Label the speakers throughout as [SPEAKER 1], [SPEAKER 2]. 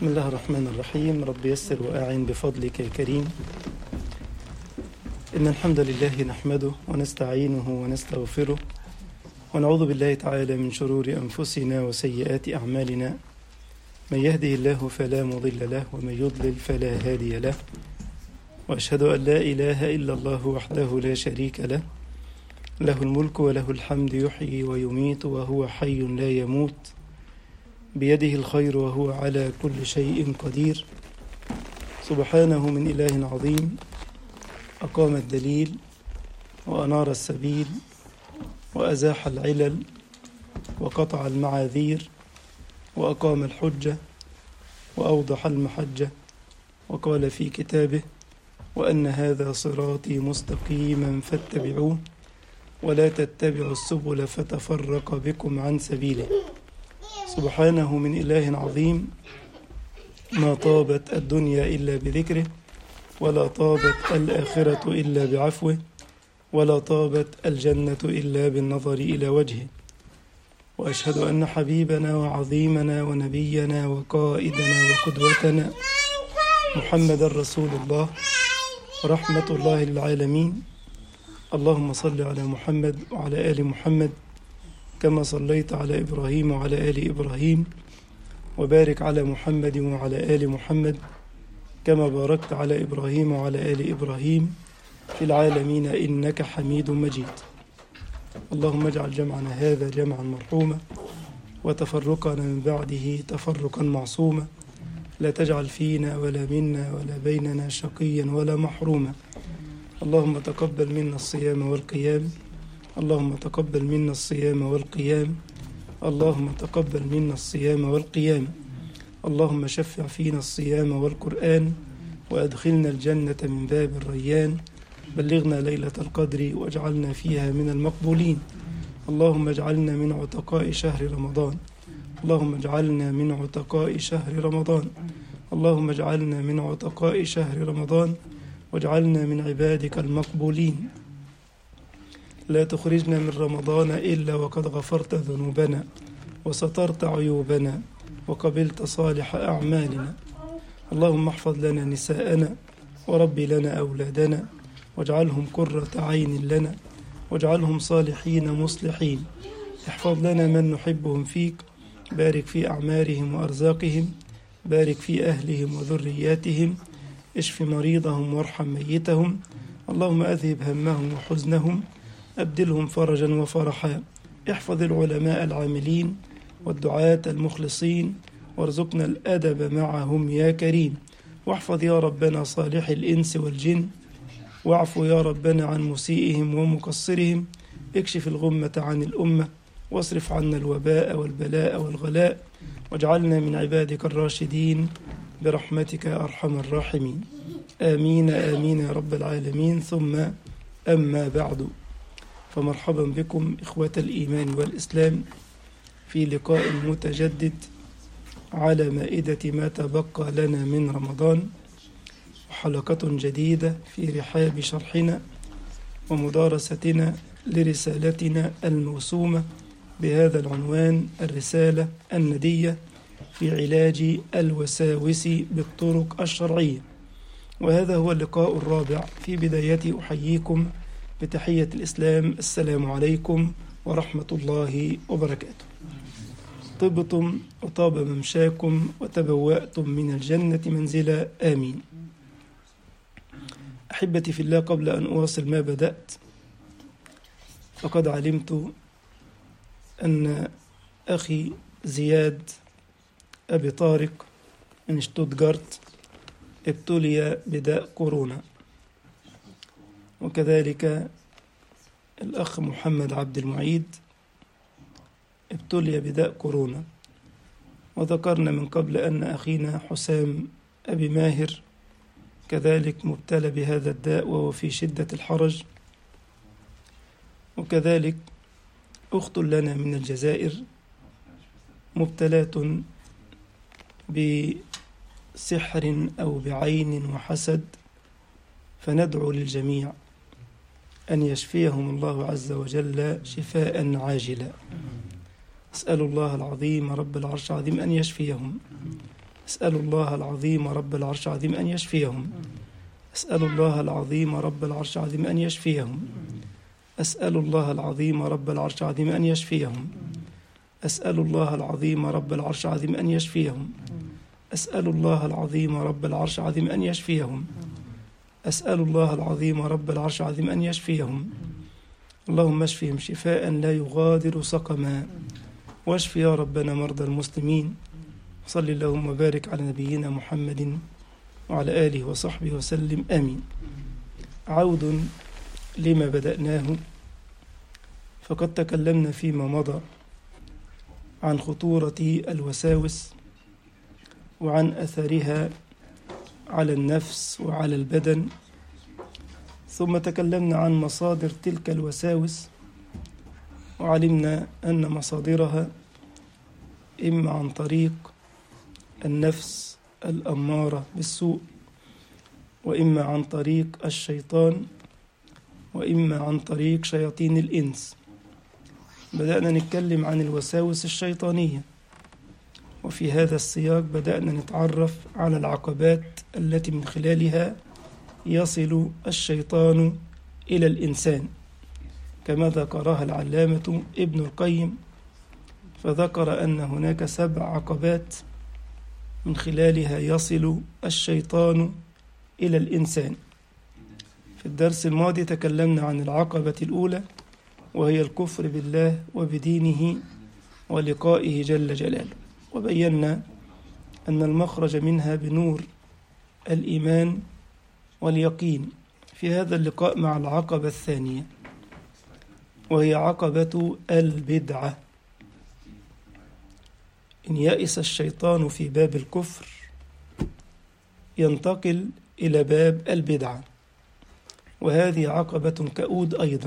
[SPEAKER 1] بسم الله الرحمن الرحيم رب يسر وأعن بفضلك يا كريم إن الحمد لله نحمده ونستعينه ونستغفره ونعوذ بالله تعالى من شرور أنفسنا وسيئات أعمالنا من يهده الله فلا مضل له ومن يضلل فلا هادي له وأشهد أن لا إله إلا الله وحده لا شريك له له الملك وله الحمد يحيي ويميت وهو حي لا يموت بيده الخير وهو على كل شيء قدير سبحانه من إله عظيم أقام الدليل وأنار السبيل وأزاح العلل وقطع المعاذير وأقام الحجة وأوضح المحجة وقال في كتابه وأن هذا صراطي مستقيما فاتبعوه ولا تتبعوا السبل فتفرق بكم عن سبيله سبحانه من إله عظيم ما طابت الدنيا إلا بذكره ولا طابت الآخرة إلا بعفوه ولا طابت الجنة إلا بالنظر إلى وجهه وأشهد أن حبيبنا وعظيمنا ونبينا وقائدنا وقدوتنا محمد رسول الله رحمة الله للعالمين اللهم صل على محمد وعلى آل محمد كما صليت على إبراهيم وعلى آل إبراهيم وبارك على محمد وعلى آل محمد كما باركت على إبراهيم وعلى آل إبراهيم في العالمين إنك حميد مجيد اللهم اجعل جمعنا هذا جمعا مرحوما وتفرقنا من بعده تفرقا معصوما لا تجعل فينا ولا منا ولا بيننا شقيا ولا محروما اللهم تقبل منا الصيام والقيام اللهم تقبل منا الصيام والقيام اللهم تقبل منا الصيام والقيام اللهم شفع فينا الصيام والقرآن وأدخلنا الجنة من باب الريان بلغنا ليلة القدر واجعلنا فيها من المقبولين اللهم اجعلنا من عتقاء شهر رمضان اللهم اجعلنا من عتقاء شهر رمضان اللهم اجعلنا من عتقاء شهر رمضان واجعلنا من عبادك المقبولين لا تخرجنا من رمضان إلا وقد غفرت ذنوبنا وسترت عيوبنا وقبلت صالح أعمالنا اللهم احفظ لنا نساءنا وربي لنا أولادنا واجعلهم قرة عين لنا واجعلهم صالحين مصلحين احفظ لنا من نحبهم فيك بارك في أعمارهم وأرزاقهم بارك في أهلهم وذرياتهم اشف مريضهم وارحم ميتهم اللهم أذهب همهم وحزنهم أبدلهم فرجا وفرحا احفظ العلماء العاملين والدعاة المخلصين وارزقنا الأدب معهم يا كريم واحفظ يا ربنا صالح الإنس والجن واعفو يا ربنا عن مسيئهم ومقصرهم اكشف الغمة عن الأمة واصرف عنا الوباء والبلاء والغلاء واجعلنا من عبادك الراشدين برحمتك يا أرحم الراحمين آمين آمين يا رب العالمين ثم أما بعد فمرحبا بكم إخوة الإيمان والإسلام في لقاء متجدد على مائدة ما تبقى لنا من رمضان وحلقة جديدة في رحاب شرحنا ومدارستنا لرسالتنا الموسومة بهذا العنوان الرسالة الندية في علاج الوساوس بالطرق الشرعية وهذا هو اللقاء الرابع في بدايته أحييكم بتحية الإسلام السلام عليكم ورحمة الله وبركاته طبتم وطاب ممشاكم وتبوأتم من الجنة منزلا آمين أحبتي في الله قبل أن أواصل ما بدأت فقد علمت أن أخي زياد أبي طارق من شتوتغارت ابتلي بداء كورونا وكذلك الأخ محمد عبد المعيد ابتلي بداء كورونا وذكرنا من قبل أن أخينا حسام أبي ماهر كذلك مبتلى بهذا الداء وهو في شدة الحرج وكذلك أخت لنا من الجزائر مبتلاة بسحر أو بعين وحسد فندعو للجميع أن يشفيهم الله عز وجل شفاء عاجلا أسأل الله العظيم رب العرش العظيم أن يشفيهم أسأل الله العظيم رب العرش العظيم أن يشفيهم أسأل الله العظيم رب العرش العظيم أن يشفيهم أسأل الله العظيم رب العرش العظيم أن يشفيهم أسأل الله العظيم رب العرش العظيم أن يشفيهم أسأل الله العظيم رب العرش العظيم أن يشفيهم أسأل الله العظيم رب العرش العظيم أن يشفيهم اللهم اشفهم شفاء لا يغادر سقما واشف يا ربنا مرضى المسلمين صل اللهم وبارك على نبينا محمد وعلى آله وصحبه وسلم آمين عود لما بدأناه فقد تكلمنا فيما مضى عن خطورة الوساوس وعن أثرها على النفس وعلى البدن ثم تكلمنا عن مصادر تلك الوساوس وعلمنا أن مصادرها إما عن طريق النفس الأمارة بالسوء وإما عن طريق الشيطان وإما عن طريق شياطين الإنس بدأنا نتكلم عن الوساوس الشيطانية وفي هذا السياق بدأنا نتعرف على العقبات التي من خلالها يصل الشيطان إلى الإنسان كما ذكرها العلامة ابن القيم فذكر أن هناك سبع عقبات من خلالها يصل الشيطان إلى الإنسان في الدرس الماضي تكلمنا عن العقبة الأولى وهي الكفر بالله وبدينه ولقائه جل جلاله وبينا أن المخرج منها بنور الإيمان واليقين في هذا اللقاء مع العقبة الثانية وهي عقبة البدعة إن يأس الشيطان في باب الكفر ينتقل إلى باب البدعة وهذه عقبة كؤود أيضا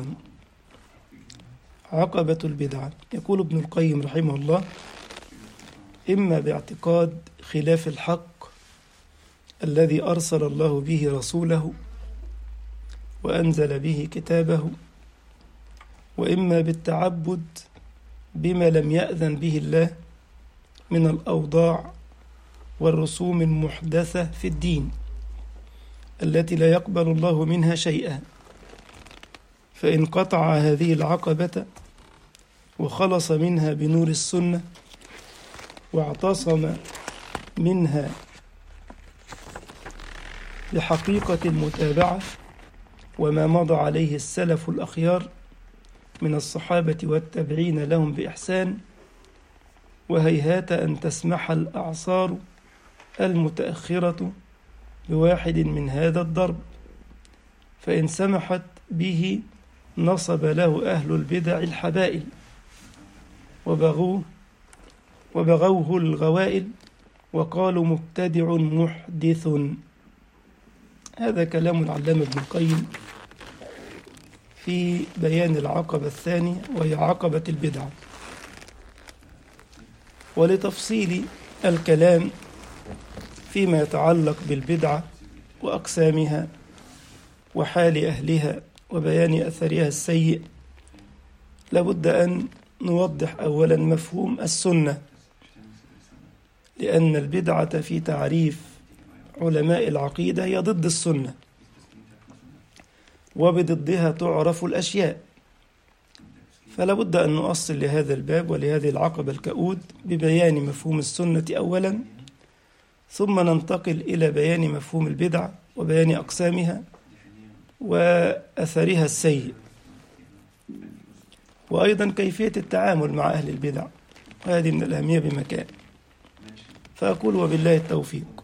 [SPEAKER 1] عقبة البدعة يقول ابن القيم رحمه الله إما باعتقاد خلاف الحق الذي أرسل الله به رسوله وأنزل به كتابه وإما بالتعبد بما لم يأذن به الله من الأوضاع والرسوم المحدثة في الدين التي لا يقبل الله منها شيئا فإن قطع هذه العقبة وخلص منها بنور السنة واعتصم منها بحقيقة المتابعة وما مضى عليه السلف الأخيار من الصحابة والتابعين لهم بإحسان وهيهات أن تسمح الأعصار المتأخرة بواحد من هذا الضرب فإن سمحت به نصب له أهل البدع الحبائل وبغوه وبغوه الغوائل وقالوا مبتدع محدث هذا كلام العلامة ابن القيم في بيان العقبة الثانية وهي عقبة البدعة ولتفصيل الكلام فيما يتعلق بالبدعة وأقسامها وحال أهلها وبيان أثرها السيء لابد أن نوضح أولا مفهوم السنة لأن البدعة في تعريف علماء العقيدة هي ضد السنة وبضدها تعرف الأشياء فلا بد أن نؤصل لهذا الباب ولهذه العقبة الكؤود ببيان مفهوم السنة أولا ثم ننتقل إلى بيان مفهوم البدعة وبيان أقسامها وأثرها السيء وأيضا كيفية التعامل مع أهل البدع هذه من الأهمية بمكان فأقول وبالله التوفيق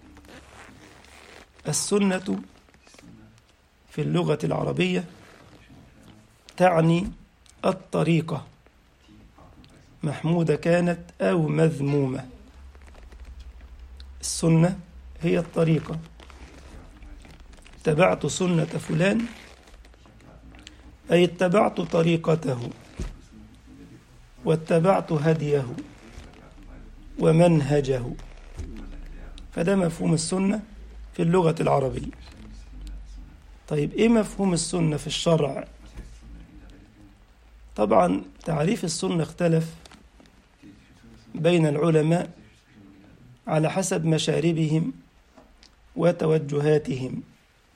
[SPEAKER 1] السنة في اللغة العربية تعني الطريقة محمودة كانت أو مذمومة السنة هي الطريقة اتبعت سنة فلان أي اتبعت طريقته واتبعت هديه ومنهجه فده مفهوم السنة في اللغة العربية طيب إيه مفهوم السنة في الشرع طبعا تعريف السنة اختلف بين العلماء على حسب مشاربهم وتوجهاتهم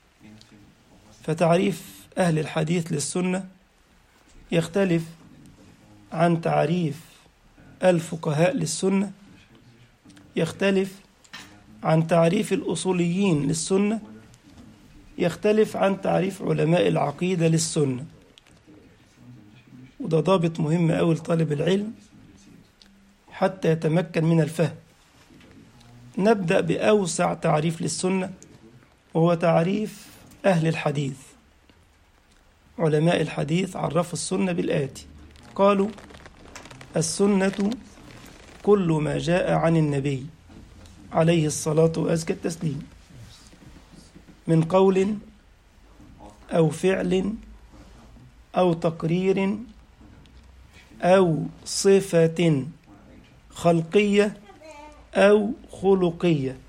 [SPEAKER 1] فتعريف أهل الحديث للسنة يختلف عن تعريف الفقهاء للسنة يختلف عن تعريف الأصوليين للسنة يختلف عن تعريف علماء العقيدة للسنة وده ضابط مهم أوي لطالب العلم حتى يتمكن من الفهم نبدأ بأوسع تعريف للسنة وهو تعريف أهل الحديث علماء الحديث عرفوا السنة بالآتي قالوا السنة كل ما جاء عن النبي عليه الصلاة وأزكى التسليم من قول أو فعل أو تقرير أو صفة خلقية أو خلقية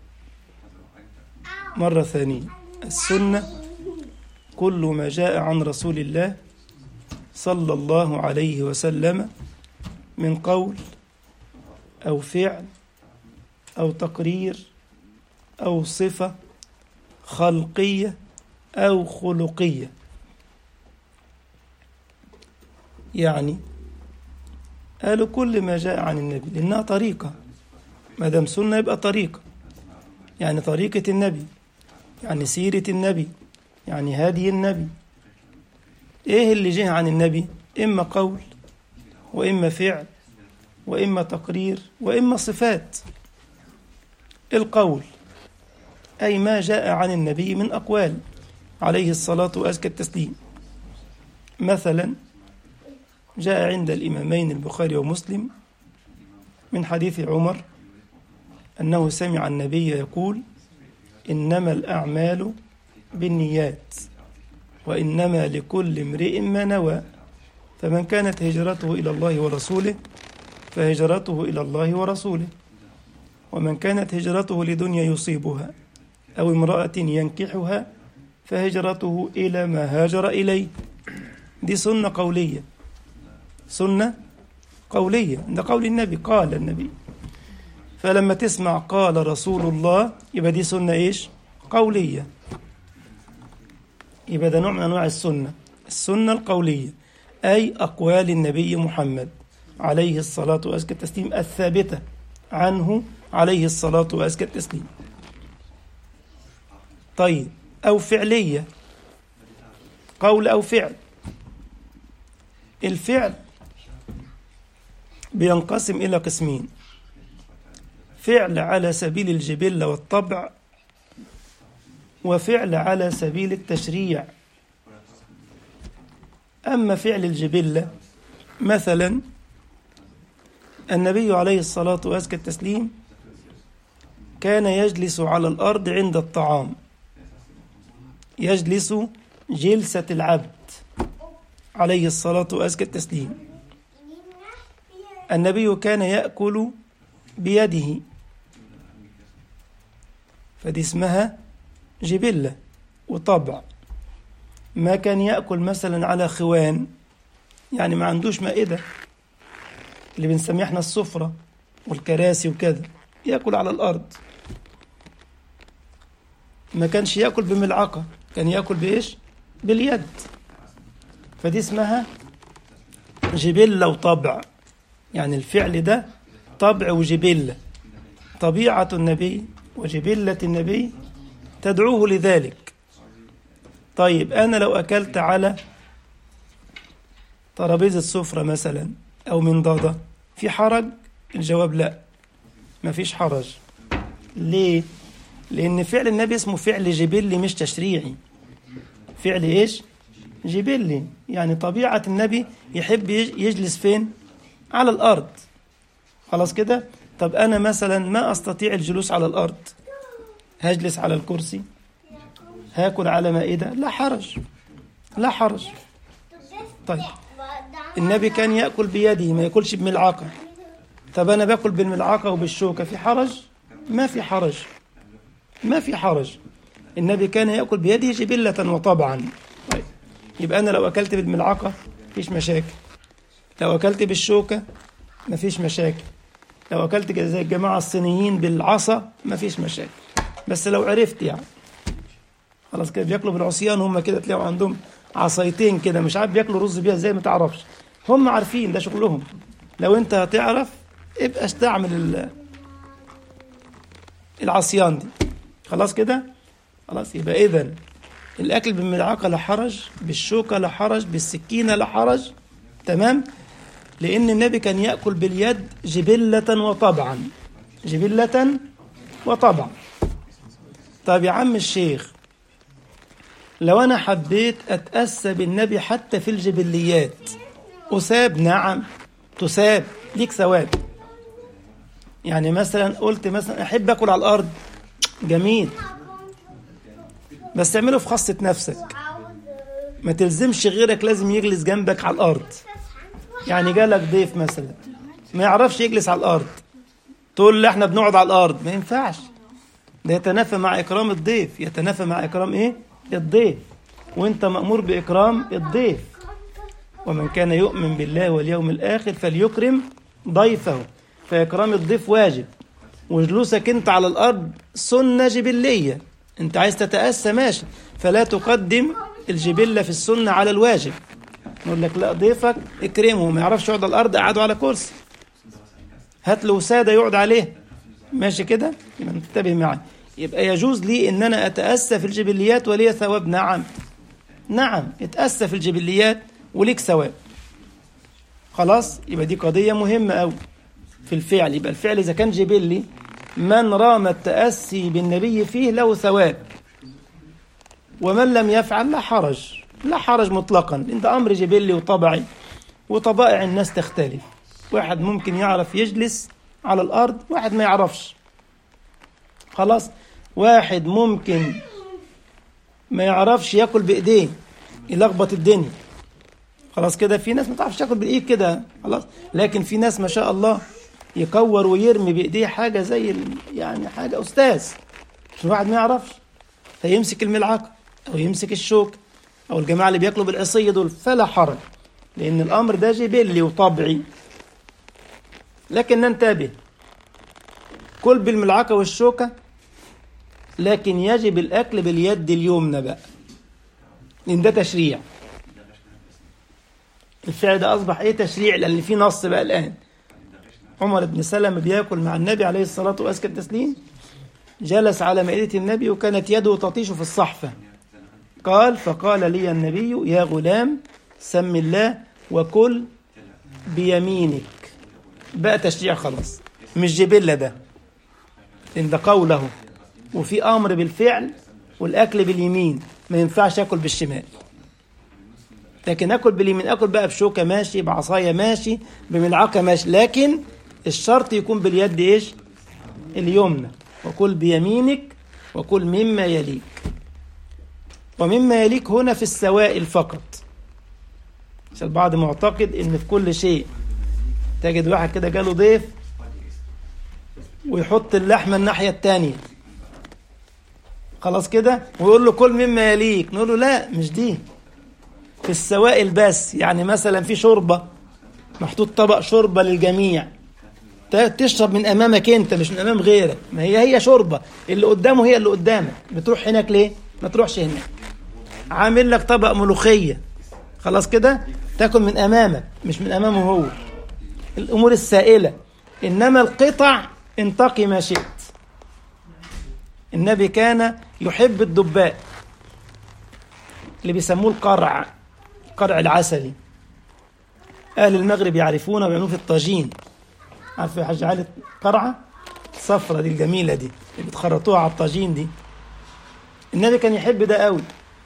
[SPEAKER 1] مرة ثانية السنة كل ما جاء عن رسول الله صلى الله عليه وسلم من قول أو فعل أو تقرير أو صفة خلقية أو خلقية يعني قالوا كل ما جاء عن النبي لأنها طريقة ما دام سنة يبقى طريقة يعني طريقة النبي يعني سيرة النبي يعني هدي النبي ايه اللي جه عن النبي اما قول واما فعل واما تقرير واما صفات القول اي ما جاء عن النبي من اقوال عليه الصلاه وازكى التسليم مثلا جاء عند الامامين البخاري ومسلم من حديث عمر انه سمع النبي يقول انما الاعمال بالنيات وإنما لكل امرئ ما نوى فمن كانت هجرته إلى الله ورسوله فهجرته إلى الله ورسوله ومن كانت هجرته لدنيا يصيبها أو امرأة ينكحها فهجرته إلى ما هاجر إليه دي سنة قولية سنة قولية ده قول النبي قال النبي فلما تسمع قال رسول الله يبقى دي سنة إيش قولية يبقى ده نوع من أنواع السنة السنة القولية أي أقوال النبي محمد عليه الصلاة وأزكى التسليم الثابتة عنه عليه الصلاة وأزكى التسليم طيب أو فعلية قول أو فعل الفعل بينقسم إلى قسمين فعل على سبيل الجبلة والطبع وفعل على سبيل التشريع أما فعل الجبلة مثلا النبي عليه الصلاة وأزكى التسليم كان يجلس على الأرض عند الطعام يجلس جلسة العبد عليه الصلاة وأزكى التسليم النبي كان يأكل بيده فدي اسمها جبلة وطبع ما كان يأكل مثلا على خوان يعني ما عندوش مائدة اللي بنسميها احنا السفرة والكراسي وكذا يأكل على الأرض ما كانش يأكل بملعقة كان يأكل بإيش باليد فدي اسمها جبلة وطبع يعني الفعل ده طبع وجبلة طبيعة النبي وجبلة النبي تدعوه لذلك طيب أنا لو أكلت على ترابيزة سفرة مثلا أو منضدة في حرج الجواب لا ما فيش حرج ليه لأن فعل النبي اسمه فعل جبلي مش تشريعي فعل إيش جبلي يعني طبيعة النبي يحب يجلس فين على الأرض خلاص كده طب أنا مثلا ما أستطيع الجلوس على الأرض هجلس على الكرسي هاكل على مائدة لا حرج لا حرج طيب النبي كان يأكل بيده ما يأكلش بملعقة طب أنا باكل بالملعقة وبالشوكة في حرج ما في حرج ما في حرج النبي كان يأكل بيده جبلة وطبعا طيب يبقى أنا لو أكلت بالملعقة مفيش مشاكل لو أكلت بالشوكة مفيش مشاكل لو اكلت كده زي الجماعه الصينيين بالعصا مفيش مشاكل بس لو عرفت يعني خلاص كده بياكلوا بالعصيان هم كده تلاقوا عندهم عصايتين كده مش عارف بياكلوا رز بيها ازاي ما تعرفش هم عارفين ده شغلهم لو انت هتعرف ابقى استعمل ال- العصيان دي خلاص كده خلاص يبقى اذا الاكل بالملعقه لا حرج بالشوكه لا حرج بالسكينه لا حرج تمام لان النبي كان ياكل باليد جبله وطبعا جبله وطبعا طب يا عم الشيخ لو انا حبيت اتاسى بالنبي حتى في الجبليات اساب نعم تساب ليك ثواب يعني مثلا قلت مثلا احب اكل على الارض جميل بس تعمله في خاصة نفسك ما تلزمش غيرك لازم يجلس جنبك على الارض يعني جالك ضيف مثلا ما يعرفش يجلس على الارض تقول له احنا بنقعد على الارض ما ينفعش ده يتنافى مع اكرام الضيف يتنافى مع اكرام ايه الضيف وانت مامور باكرام الضيف ومن كان يؤمن بالله واليوم الاخر فليكرم ضيفه فاكرام الضيف واجب وجلوسك انت على الارض سنه جبليه انت عايز تتاسى ماشي فلا تقدم الجبله في السنه على الواجب نقول لك لا ضيفك اكرمه ما يعرفش يقعد على الارض قعده على كرسي هات له وساده يقعد عليه ماشي كده يبقى انتبه معي يبقى يجوز لي ان انا اتاسى في الجبليات ولي ثواب نعم نعم اتاسى في الجبليات وليك ثواب خلاص يبقى دي قضيه مهمه قوي في الفعل يبقى الفعل اذا كان جبلي من رام التاسي بالنبي فيه له ثواب ومن لم يفعل لا حرج لا حرج مطلقا لان ده امر جبلي وطبعي وطبائع الناس تختلف واحد ممكن يعرف يجلس على الارض واحد ما يعرفش خلاص واحد ممكن ما يعرفش ياكل بايديه يلخبط الدنيا خلاص كده في ناس ما تعرفش تاكل بالايد كده خلاص لكن في ناس ما شاء الله يكور ويرمي بايديه حاجه زي ال- يعني حاجه استاذ مش واحد ما يعرفش فيمسك الملعقه او يمسك الشوك او الجماعه اللي بياكلوا بالعصيه دول فلا حرج لان الامر ده جبلي وطبعي لكن ننتبه كل بالملعقه والشوكه لكن يجب الاكل باليد اليمنى بقى لان ده تشريع الفعل ده اصبح ايه تشريع لان في نص بقى الان عمر بن سلمة بياكل مع النبي عليه الصلاة وأزكى التسليم جلس على مائدة النبي وكانت يده تطيش في الصحفة قال فقال لي النبي يا غلام سم الله وكل بيمينك بقى تشريع خلاص مش جبلة ده لأن ده قوله وفي أمر بالفعل والأكل باليمين ما ينفعش أكل بالشمال لكن اكل باليمين اكل بقى بشوكه ماشي بعصايه ماشي بملعقه ماشي لكن الشرط يكون باليد ايش اليمنى وكل بيمينك وكل مما يليك ومما يليك هنا في السوائل فقط عشان البعض معتقد ان في كل شيء تجد واحد كده جاله ضيف ويحط اللحمه الناحيه التانية خلاص كده ويقول له كل مما يليك نقول له لا مش دي في السوائل بس يعني مثلا في شوربة محطوط طبق شوربة للجميع ت- تشرب من أمامك أنت مش من أمام غيرك ما هي هي شوربة اللي قدامه هي اللي قدامك بتروح هناك ليه ما تروحش هناك عامل لك طبق ملوخية خلاص كده تاكل من أمامك مش من أمامه هو الأمور السائلة إنما القطع انتقي ما شئت النبي كان يحب الدباء اللي بيسموه القرع القرع العسلي أهل المغرب يعرفونه ويعملوه في الطاجين عارف يا حاج علي قرعة الصفرة دي الجميلة دي اللي بتخرطوها على الطاجين دي النبي كان يحب ده قوي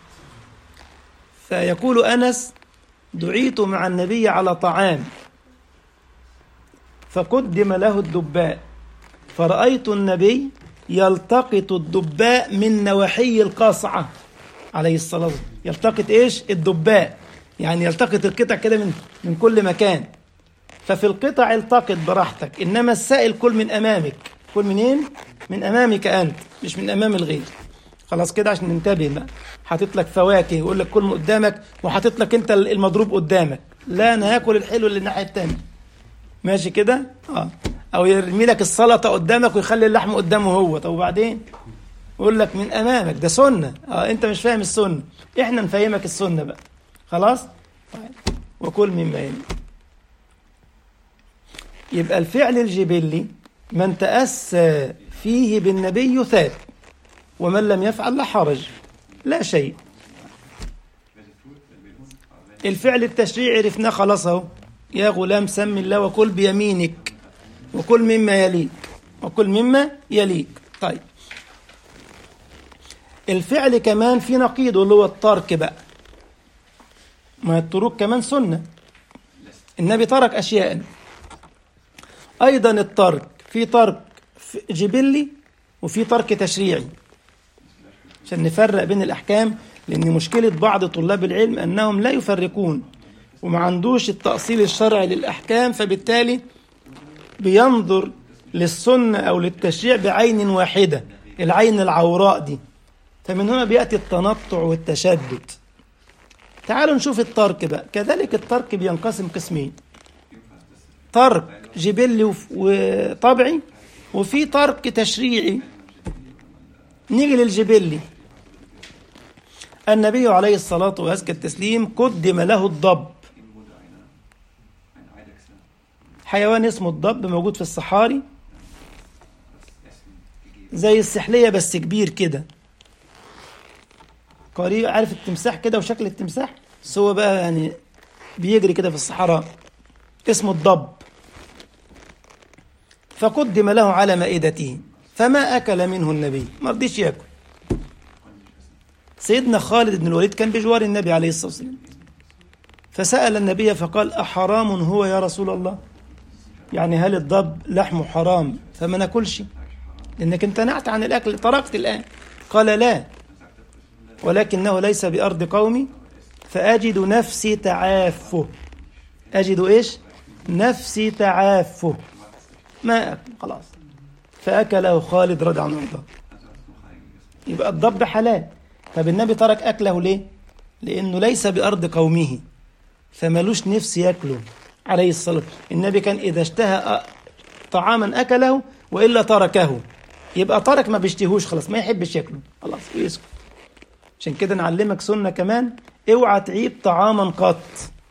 [SPEAKER 1] فيقول أنس دعيت مع النبي على طعام فقدم له الدباء فرأيت النبي يلتقط الدباء من نواحي القصعة عليه الصلاة والسلام يلتقط إيش الدباء يعني يلتقط القطع كده من من كل مكان ففي القطع التقط براحتك إنما السائل كل من أمامك كل منين من أمامك أنت مش من أمام الغير خلاص كده عشان ننتبه بقى حاطط لك فواكه يقول لك كل من قدامك وحاطط لك انت المضروب قدامك لا انا هاكل الحلو اللي الناحيه التانيه ماشي كده اه او يرمي لك السلطه قدامك ويخلي اللحم قدامه هو طب وبعدين يقول لك من امامك ده سنه اه انت مش فاهم السنه احنا نفهمك السنه بقى خلاص طيب وكل مما يلي يبقى الفعل الجبلي من تأسى فيه بالنبي يثاب ومن لم يفعل لا حرج لا شيء الفعل التشريعي عرفناه خلاص اهو يا غلام سم الله وكل بيمينك وكل مما يليك وكل مما يليك طيب الفعل كمان في نقيضه اللي هو الترك بقى ما التروك كمان سنة النبي ترك أشياء أيضا الترك في ترك جبلي وفي ترك تشريعي عشان نفرق بين الأحكام لأن مشكلة بعض طلاب العلم أنهم لا يفرقون وما عندوش التأصيل الشرعي للأحكام فبالتالي بينظر للسنة أو للتشريع بعين واحدة العين العوراء دي فمن هنا بيأتي التنطع والتشدد تعالوا نشوف الترك بقى كذلك الترك بينقسم قسمين ترك جبلي وطبعي وفي ترك تشريعي نيجي للجبلي النبي عليه الصلاة وأزكى التسليم قدم له الضب حيوان اسمه الضب موجود في الصحاري زي السحلية بس كبير كده قريب عارف التمساح كده وشكل التمساح بس هو بقى يعني بيجري كده في الصحراء اسمه الضب فقدم له على مائدته فما أكل منه النبي ما رضيش يأكل سيدنا خالد بن الوليد كان بجوار النبي عليه الصلاة والسلام فسأل النبي فقال أحرام هو يا رسول الله يعني هل الضب لحمه حرام فما ناكلش لأنك امتنعت عن الأكل تركت الآن قال لا ولكنه ليس بأرض قومي فأجد نفسي تعافه أجد إيش نفسي تعافه ما أكل خلاص فأكله خالد رضي عنه الضب يبقى الضب حلال طب النبي ترك أكله ليه لأنه ليس بأرض قومه فملوش نفس يأكله عليه الصلاة والسلام النبي كان إذا اشتهى طعاما أكله وإلا تركه يبقى ترك ما بيشتهوش خلاص ما يحبش ياكله خلاص ويسكت عشان كده نعلمك سنة كمان اوعى تعيب طعاما قط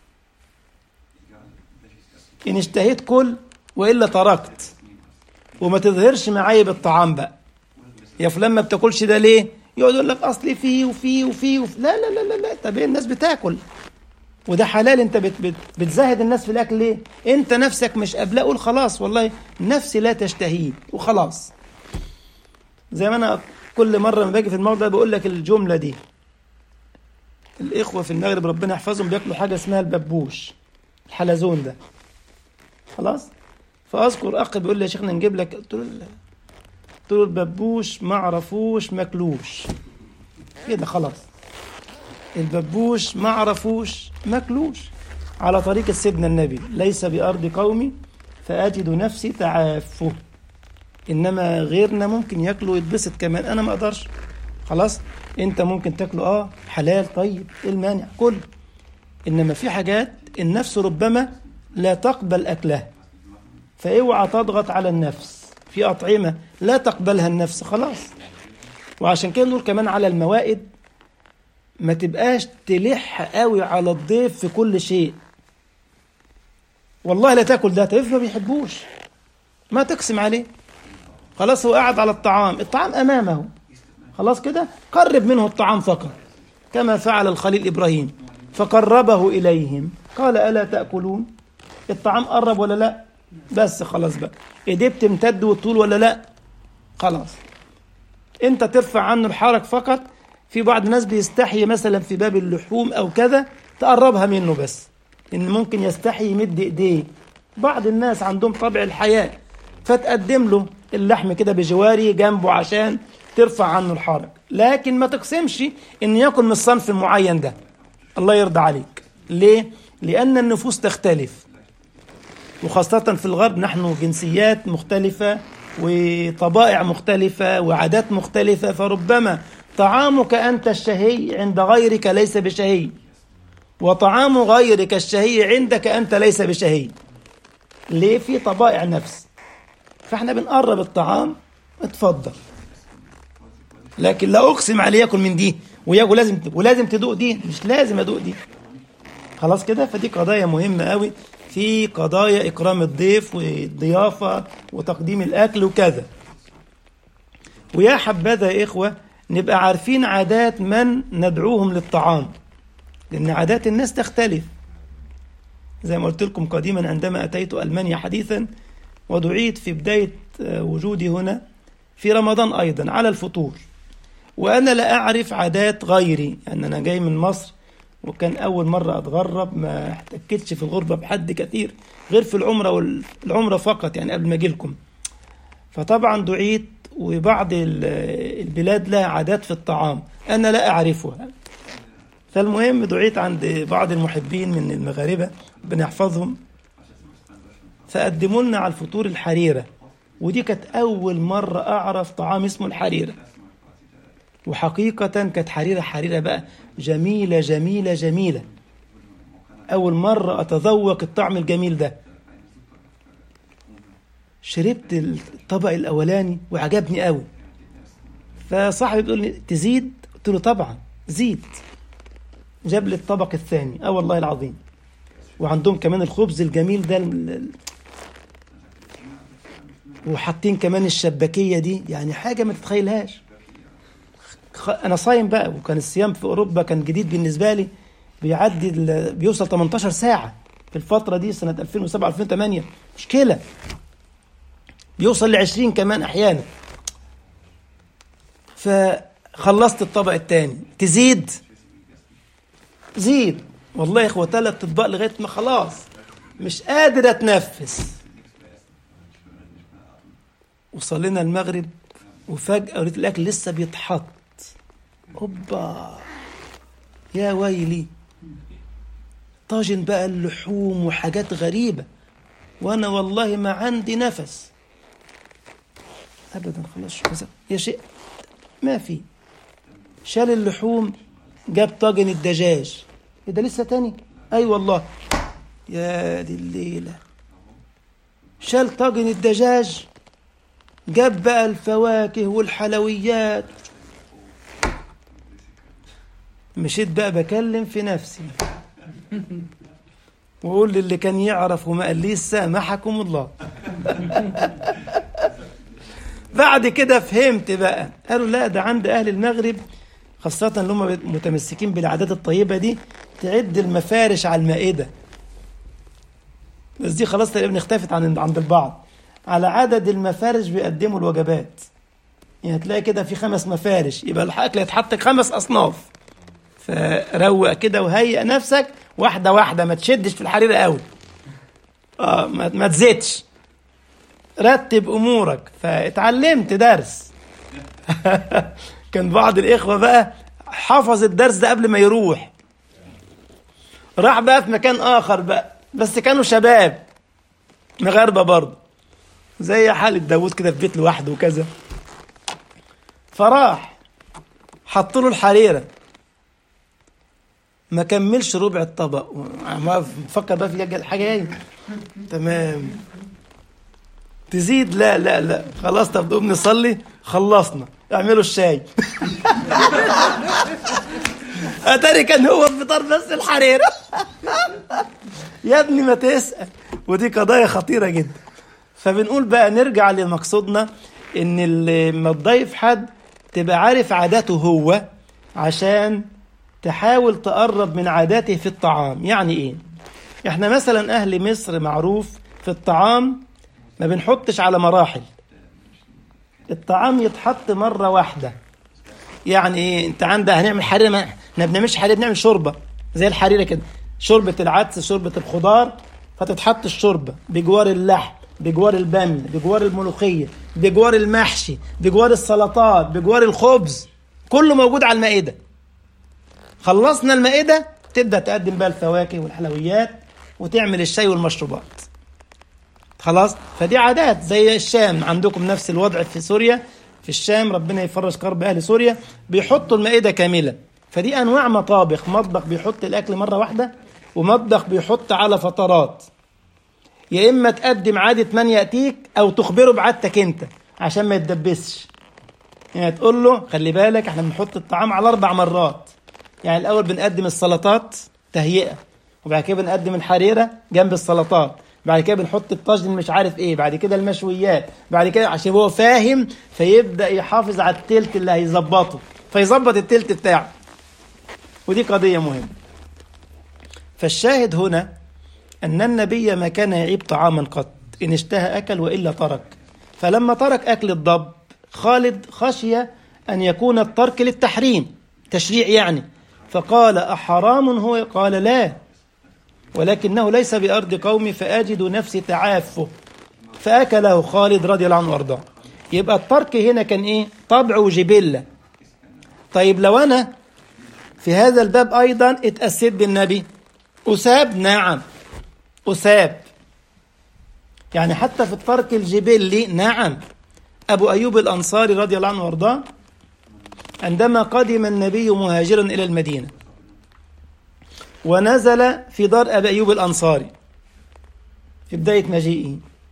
[SPEAKER 1] إن اشتهيت كل وإلا تركت وما تظهرش معايب الطعام بقى يا فلان ما بتاكلش ده ليه يقعد يقول لك اصلي فيه وفيه وفيه وفي لا لا لا لا لا طب الناس بتاكل وده حلال انت بت بت بتزهد الناس في الاكل ليه انت نفسك مش قابله قول خلاص والله نفسي لا تشتهيه وخلاص زي ما انا كل مره لما باجي في الموضوع بقول لك الجمله دي الاخوه في المغرب ربنا يحفظهم بياكلوا حاجه اسمها الببوش الحلزون ده خلاص فاذكر اخ بيقول لي يا شيخنا نجيب لك قلت له لا قلت له الببوش ما عرفوش ماكلوش كده خلاص الببوش ما عرفوش ماكلوش على طريقة سيدنا النبي ليس بأرض قومي فأجد نفسي تعافه إنما غيرنا ممكن ياكله ويتبسط كمان أنا ما أقدرش خلاص أنت ممكن تاكله آه حلال طيب إيه المانع كل إنما في حاجات النفس ربما لا تقبل أكلها فاوعى تضغط على النفس في أطعمة لا تقبلها النفس خلاص وعشان كده نقول كمان على الموائد ما تبقاش تلح قوي على الضيف في كل شيء والله لا تاكل ده ضيف ما بيحبوش ما تقسم عليه خلاص هو قاعد على الطعام الطعام امامه خلاص كده قرب منه الطعام فقط كما فعل الخليل ابراهيم فقربه اليهم قال الا تاكلون الطعام قرب ولا لا بس خلاص بقى ايديه بتمتد وطول ولا لا خلاص انت ترفع عنه الحرك فقط في بعض الناس بيستحي مثلا في باب اللحوم او كذا تقربها منه بس ان ممكن يستحي يمد ايديه بعض الناس عندهم طبع الحياة فتقدم له اللحم كده بجواري جنبه عشان ترفع عنه الحرج لكن ما تقسمش ان ياكل من الصنف المعين ده الله يرضى عليك ليه لان النفوس تختلف وخاصة في الغرب نحن جنسيات مختلفة وطبائع مختلفة وعادات مختلفة فربما طعامك أنت الشهي عند غيرك ليس بشهي وطعام غيرك الشهي عندك أنت ليس بشهي ليه في طبائع نفس فاحنا بنقرب الطعام اتفضل لكن لا اقسم عليه ياكل من دي وياكل لازم ولازم تدوق دي مش لازم ادوق دي خلاص كده فدي قضايا مهمه قوي في قضايا اكرام الضيف والضيافه وتقديم الاكل وكذا ويا حبذا يا اخوه نبقى عارفين عادات من ندعوهم للطعام لان عادات الناس تختلف زي ما قلت لكم قديما عندما اتيت المانيا حديثا ودعيت في بدايه وجودي هنا في رمضان ايضا على الفطور وانا لا اعرف عادات غيري يعني انا جاي من مصر وكان اول مره اتغرب ما احتكتش في الغربه بحد كثير غير في العمره والعمره فقط يعني قبل ما اجي لكم فطبعا دعيت وبعض البلاد لها عادات في الطعام انا لا اعرفها فالمهم دعيت عند بعض المحبين من المغاربه بنحفظهم فقدموا لنا على الفطور الحريره ودي كانت اول مره اعرف طعام اسمه الحريره وحقيقة كانت حريرة حريرة بقى جميلة جميلة جميلة أول مرة أتذوق الطعم الجميل ده شربت الطبق الأولاني وعجبني قوي فصاحبي بيقول لي تزيد قلت له طبعا زيد جاب لي الطبق الثاني اه والله العظيم وعندهم كمان الخبز الجميل ده وحاطين كمان الشباكية دي يعني حاجة ما تتخيلهاش انا صايم بقى وكان الصيام في اوروبا كان جديد بالنسبه لي بيعدي بيوصل 18 ساعه في الفتره دي سنه 2007 2008 مشكله بيوصل ل 20 كمان احيانا فخلصت الطبق الثاني تزيد زيد والله يا اخوه ثلاث اطباق لغايه ما خلاص مش قادر اتنفس وصلينا المغرب وفجاه قريت الاكل لسه بيتحط اوبا يا ويلي طاجن بقى اللحوم وحاجات غريبة وأنا والله ما عندي نفس أبدا خلاص يا شيء ما في شال اللحوم جاب طاجن الدجاج إيه ده لسه تاني أي أيوة والله يا دي الليلة شال طاجن الدجاج جاب بقى الفواكه والحلويات مشيت بقى بكلم في نفسي وقول للي كان يعرف وما قال لي سامحكم الله بعد كده فهمت بقى قالوا لا ده عند اهل المغرب خاصة اللي هم متمسكين بالعادات الطيبة دي تعد المفارش على المائدة بس دي خلاص تقريبا اختفت عن عند البعض على عدد المفارش بيقدموا الوجبات يعني تلاقي كده في خمس مفارش يبقى الاكل يتحط خمس اصناف فروق كده وهيئ نفسك واحده واحده ما تشدش في الحريره قوي اه ما, ما تزيدش رتب امورك فاتعلمت درس كان بعض الاخوه بقى حفظ الدرس ده قبل ما يروح راح بقى في مكان اخر بقى بس كانوا شباب مغاربه برضه زي حالة داوود كده في بيت لوحده وكذا فراح حط له الحريره ما كملش ربع الطبق ما فكر بقى في حاجه جايه تمام تزيد لا لا لا خلاص طب نقوم نصلي خلصنا اعملوا الشاي اتاري كان هو الفطار بس الحريره يا ابني ما تسال ودي قضايا خطيره جدا فبنقول بقى نرجع لمقصودنا ان لما تضيف حد تبقى عارف عاداته هو عشان تحاول تقرب من عاداته في الطعام يعني ايه احنا مثلا اهل مصر معروف في الطعام ما بنحطش على مراحل الطعام يتحط مرة واحدة يعني ايه انت عندك هنعمل حريرة ما احنا بنعملش حريرة بنعمل شوربة زي الحريرة كده شوربة العدس شوربة الخضار فتتحط الشوربة بجوار اللحم بجوار البامية بجوار الملوخية بجوار المحشي بجوار السلطات بجوار الخبز كله موجود على المائدة خلصنا المائدة تبدأ تقدم بقى الفواكه والحلويات وتعمل الشاي والمشروبات خلاص فدي عادات زي الشام عندكم نفس الوضع في سوريا في الشام ربنا يفرج كرب أهل سوريا بيحطوا المائدة كاملة فدي أنواع مطابخ مطبخ بيحط الأكل مرة واحدة ومطبخ بيحط على فترات يا إما تقدم عادة من يأتيك أو تخبره بعادتك أنت عشان ما يتدبسش يعني تقول له خلي بالك احنا بنحط الطعام على أربع مرات يعني الأول بنقدم السلطات تهيئة وبعد كده بنقدم الحريرة جنب السلطات بعد كده بنحط الطاجن مش عارف ايه بعد كده المشويات بعد كده عشان هو فاهم فيبدأ يحافظ على التلت اللي هيظبطه فيظبط التلت بتاعه ودي قضية مهمة فالشاهد هنا أن النبي ما كان يعيب طعاما قط إن اشتهى أكل وإلا ترك فلما ترك أكل الضب خالد خشي أن يكون الترك للتحريم تشريع يعني فقال أحرام هو قال لا ولكنه ليس بأرض قومي فأجد نفسي تعافه فأكله خالد رضي الله عنه وارضاه يبقى الترك هنا كان إيه طبع وجبلة طيب لو أنا في هذا الباب أيضا اتأسيت بالنبي أساب نعم أساب يعني حتى في الترك الجبلي نعم أبو أيوب الأنصاري رضي الله عنه وارضاه عندما قدم النبي مهاجرا إلى المدينة ونزل في دار أبي أيوب الأنصاري في بداية مجيئه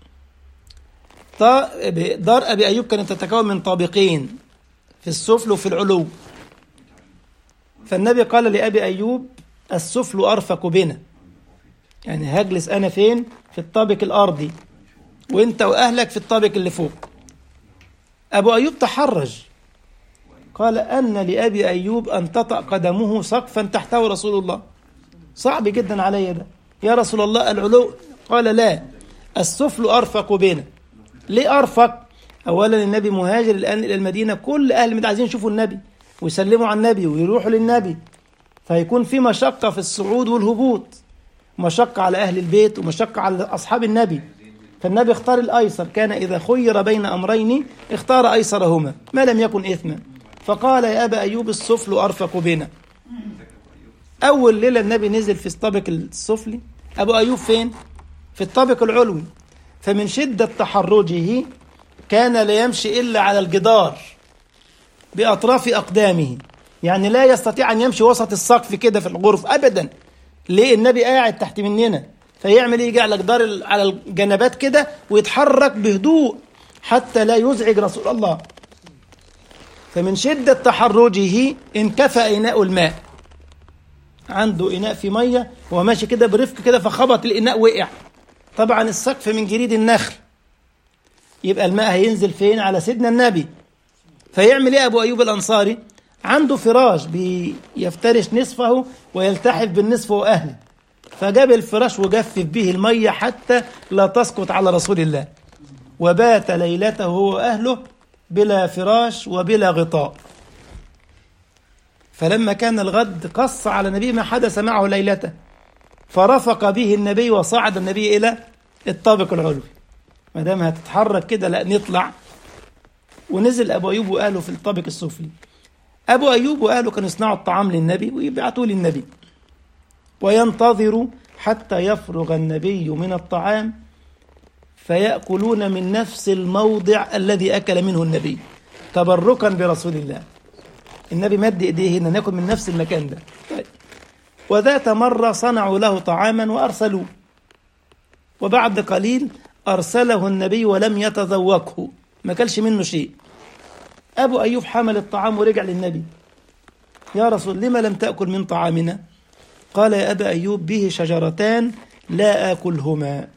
[SPEAKER 1] دار أبي أيوب كانت تتكون من طابقين في السفل وفي العلو فالنبي قال لأبي أيوب السفل أرفق بنا يعني هجلس أنا فين في الطابق الأرضي وانت وأهلك في الطابق اللي فوق أبو أيوب تحرج قال أن لأبي أيوب أن تطأ قدمه سقفا تحته رسول الله صعب جدا علي ده يا رسول الله العلو قال لا السفل أرفق بنا ليه أرفق أولا النبي مهاجر الآن إلى المدينة كل أهل المدينة عايزين يشوفوا النبي ويسلموا على النبي ويروحوا للنبي فيكون في مشقة في الصعود والهبوط مشقة على أهل البيت ومشقة على أصحاب النبي فالنبي اختار الأيسر كان إذا خير بين أمرين اختار أيسرهما ما لم يكن إثما فقال يا أبا أيوب السفل أرفق بنا أول ليلة النبي نزل في الطابق السفلي أبو أيوب فين؟ في الطابق العلوي فمن شدة تحرجه كان لا يمشي إلا على الجدار بأطراف أقدامه يعني لا يستطيع أن يمشي وسط السقف كده في الغرف أبدا ليه النبي قاعد تحت مننا فيعمل ايه يجي على جدار على الجنبات كده ويتحرك بهدوء حتى لا يزعج رسول الله فمن شدة تحرجه انكفى إناء الماء عنده إناء في مية وهو ماشي كده برفق كده فخبط الإناء وقع طبعا السقف من جريد النخل يبقى الماء هينزل فين على سيدنا النبي فيعمل ايه أبو أيوب الأنصاري عنده فراش بيفترش نصفه ويلتحف بالنصف وأهله فجاب الفراش وجفف به المية حتى لا تسقط على رسول الله وبات ليلته هو وأهله بلا فراش وبلا غطاء فلما كان الغد قص على النبي ما حدث معه ليلته فرفق به النبي وصعد النبي إلى الطابق العلوي ما دام هتتحرك كده لا نطلع ونزل أبو أيوب وأهله في الطابق السفلي أبو أيوب وأهله كانوا يصنعوا الطعام للنبي ويبعتوه للنبي وينتظروا حتى يفرغ النبي من الطعام فيأكلون من نفس الموضع الذي أكل منه النبي تبركا برسول الله النبي مد إيديه هنا ناكل من نفس المكان ده طيب. وذات مرة صنعوا له طعاما وأرسلوه وبعد قليل أرسله النبي ولم يتذوقه ما كلش منه شيء أبو أيوب حمل الطعام ورجع للنبي يا رسول لما لم تأكل من طعامنا قال يا أبا أيوب به شجرتان لا آكلهما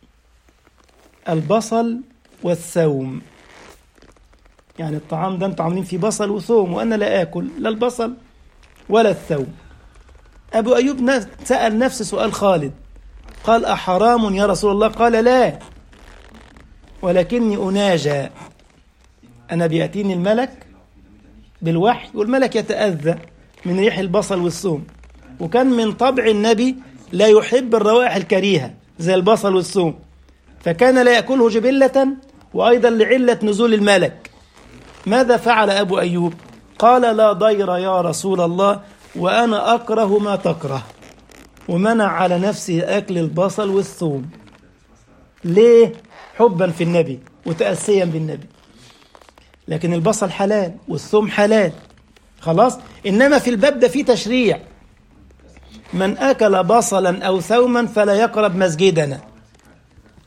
[SPEAKER 1] البصل والثوم يعني الطعام ده انتوا عاملين فيه بصل وثوم وأنا لا آكل لا البصل ولا الثوم أبو أيوب سأل نفس سؤال خالد قال أحرام يا رسول الله قال لا ولكني أناجى أنا بيأتيني الملك بالوحي والملك يتأذى من ريح البصل والثوم وكان من طبع النبي لا يحب الروائح الكريهة زي البصل والثوم فكان لا يأكله جبلة وأيضا لعلة نزول الملك ماذا فعل أبو أيوب قال لا ضير يا رسول الله وأنا أكره ما تكره ومنع على نفسه أكل البصل والثوم ليه حبا في النبي وتأسيا بالنبي لكن البصل حلال والثوم حلال خلاص إنما في الباب ده فيه تشريع من أكل بصلا أو ثوما فلا يقرب مسجدنا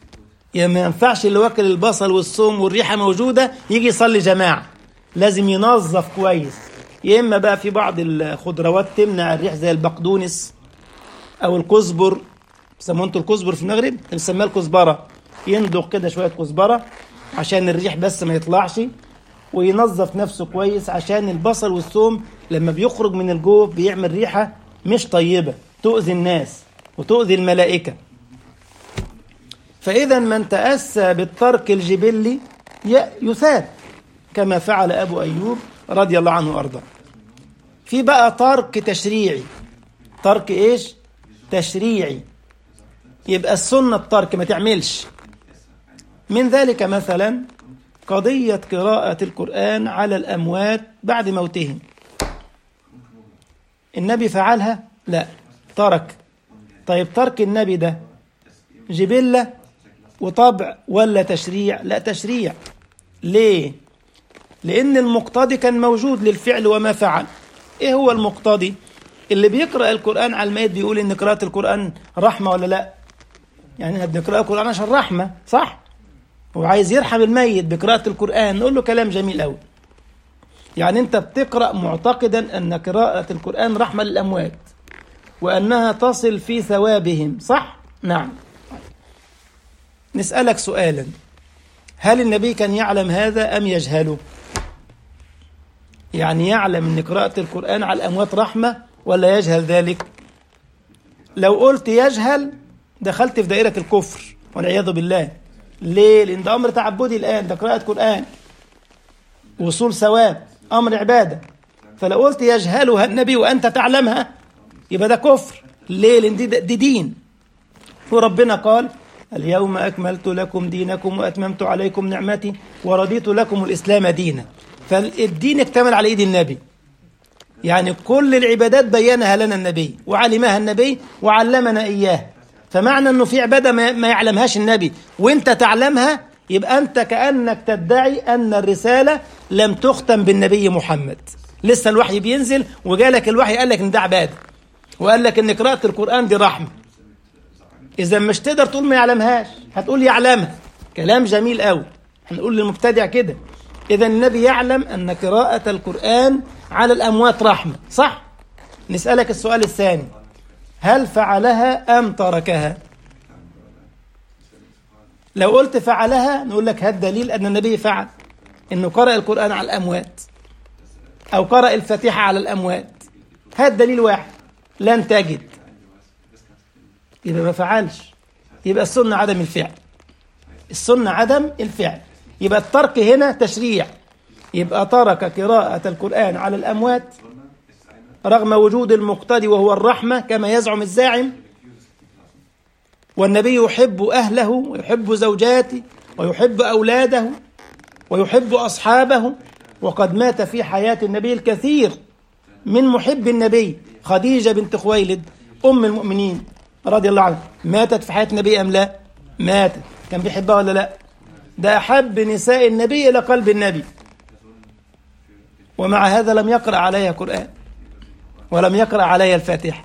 [SPEAKER 1] يعني ما ينفعش اللي واكل البصل والثوم والريحة موجودة يجي يصلي جماعة لازم ينظف كويس يا إما بقى في بعض الخضروات تمنع الريح زي البقدونس أو الكزبر بيسموه انتوا الكزبر في المغرب بنسميها الكزبرة يندق كده شوية كزبرة عشان الريح بس ما يطلعش وينظف نفسه كويس عشان البصل والثوم لما بيخرج من الجوف بيعمل ريحة مش طيبة تؤذي الناس وتؤذي الملائكة فإذا من تأسى بالترك الجبلي يثاب كما فعل أبو أيوب رضي الله عنه وأرضاه في بقى ترك تشريعي ترك إيش تشريعي يبقى السنة الترك ما تعملش من ذلك مثلا قضية قراءة القرآن على الأموات بعد موتهم النبي فعلها لا ترك طيب ترك النبي ده جبلة وطبع ولا تشريع لا تشريع ليه لأن المقتضي كان موجود للفعل وما فعل إيه هو المقتضي اللي بيقرأ القرآن على الميت بيقول إن قراءة القرآن رحمة ولا لا يعني احنا بنقرأ القرآن عشان رحمة صح وعايز يرحم الميت بقراءة القرآن نقول له كلام جميل قوي يعني انت بتقرأ معتقدا أن قراءة القرآن رحمة للأموات وأنها تصل في ثوابهم صح؟ نعم نسألك سؤالا هل النبي كان يعلم هذا أم يجهله؟ يعني يعلم أن قراءة القرآن على الأموات رحمة ولا يجهل ذلك؟ لو قلت يجهل دخلت في دائرة الكفر والعياذ بالله ليه؟ لأن ده أمر تعبدي الآن ده قراءة قرآن وصول ثواب أمر عبادة فلو قلت يجهلها النبي وأنت تعلمها يبقى ده كفر ليه؟ لأن دي, دي دين وربنا قال اليوم أكملت لكم دينكم وأتممت عليكم نعمتي ورضيت لكم الإسلام دينا فالدين اكتمل على إيد النبي يعني كل العبادات بينها لنا النبي وعلمها النبي وعلمنا إياها فمعنى أنه في عبادة ما يعلمهاش النبي وانت تعلمها يبقى أنت كأنك تدعي أن الرسالة لم تختم بالنبي محمد لسه الوحي بينزل وجالك الوحي قال لك ان ده عبادة وقال لك ان قراءة القرآن دي رحمة إذا مش تقدر تقول ما يعلمهاش هتقول يعلمها كلام جميل قوي هنقول للمبتدع كده إذا النبي يعلم أن قراءة القرآن على الأموات رحمة صح؟ نسألك السؤال الثاني هل فعلها أم تركها؟ لو قلت فعلها نقول لك هذا دليل أن النبي فعل أنه قرأ القرآن على الأموات أو قرأ الفاتحة على الأموات هذا دليل واحد لن تجد يبقى ما فعلش يبقى السنة عدم الفعل السنة عدم الفعل يبقى الترك هنا تشريع يبقى ترك قراءة القرآن على الأموات رغم وجود المقتدي وهو الرحمة كما يزعم الزاعم والنبي يحب أهله ويحب زوجاته ويحب أولاده ويحب أصحابه وقد مات في حياة النبي الكثير من محب النبي خديجة بنت خويلد أم المؤمنين رضي الله عنها ماتت في حياة النبي أم لا ماتت كان بيحبها ولا لا ده أحب نساء النبي إلى قلب النبي ومع هذا لم يقرأ عليها قرآن ولم يقرأ عليها الفاتحة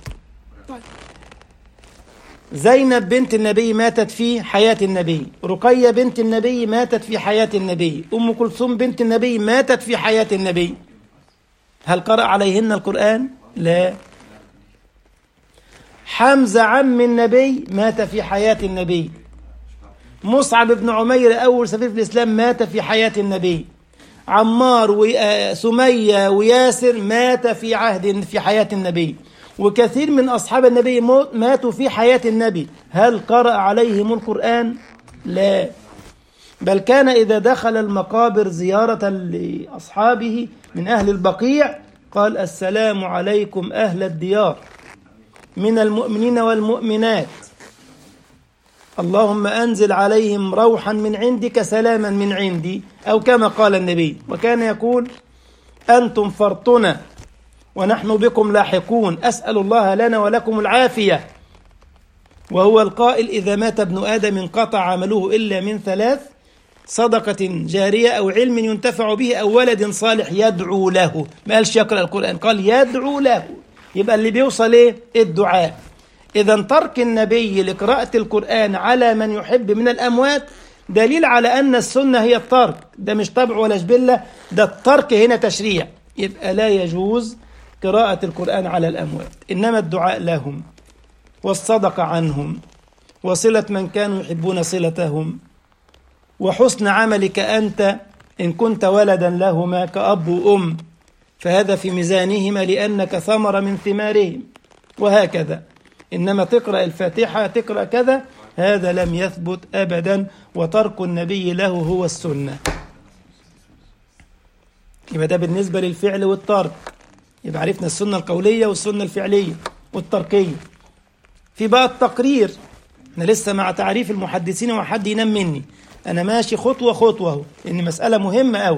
[SPEAKER 1] زينب بنت النبي ماتت في حياة النبي رقية بنت النبي ماتت في حياة النبي أم كلثوم بنت النبي ماتت في حياة النبي هل قرأ عليهن القرآن؟ لا حمزة عم النبي مات في حياة النبي مصعب بن عمير أول سفير في الإسلام مات في حياة النبي عمار وسمية وياسر مات في عهد في حياة النبي وكثير من أصحاب النبي ماتوا في حياة النبي هل قرأ عليهم القرآن؟ لا بل كان إذا دخل المقابر زيارة لأصحابه من أهل البقيع قال السلام عليكم أهل الديار من المؤمنين والمؤمنات اللهم أنزل عليهم روحا من عندك سلاما من عندي أو كما قال النبي وكان يقول أنتم فرطنا ونحن بكم لاحقون أسأل الله لنا ولكم العافية وهو القائل إذا مات ابن آدم انقطع عمله إلا من ثلاث صدقة جارية أو علم ينتفع به أو ولد صالح يدعو له ما قالش يقرأ القرآن قال يدعو له يبقى اللي بيوصل إيه الدعاء إذا ترك النبي لقراءة القرآن على من يحب من الأموات دليل على أن السنة هي الترك ده مش طبع ولا جبلة ده الترك هنا تشريع يبقى لا يجوز قراءة القرآن على الأموات إنما الدعاء لهم والصدقة عنهم وصلة من كانوا يحبون صلتهم وحسن عملك أنت إن كنت ولدا لهما كأب وأم فهذا في ميزانهما لأنك ثمر من ثمارهم وهكذا إنما تقرأ الفاتحة تقرأ كذا هذا لم يثبت أبدا وترك النبي له هو السنة يبقى ده بالنسبة للفعل والترك يبقى عرفنا السنة القولية والسنة الفعلية والتركية في بقى التقرير احنا لسه مع تعريف المحدثين وحد ينام مني انا ماشي خطوة خطوة اهو لان مسألة مهمة قوي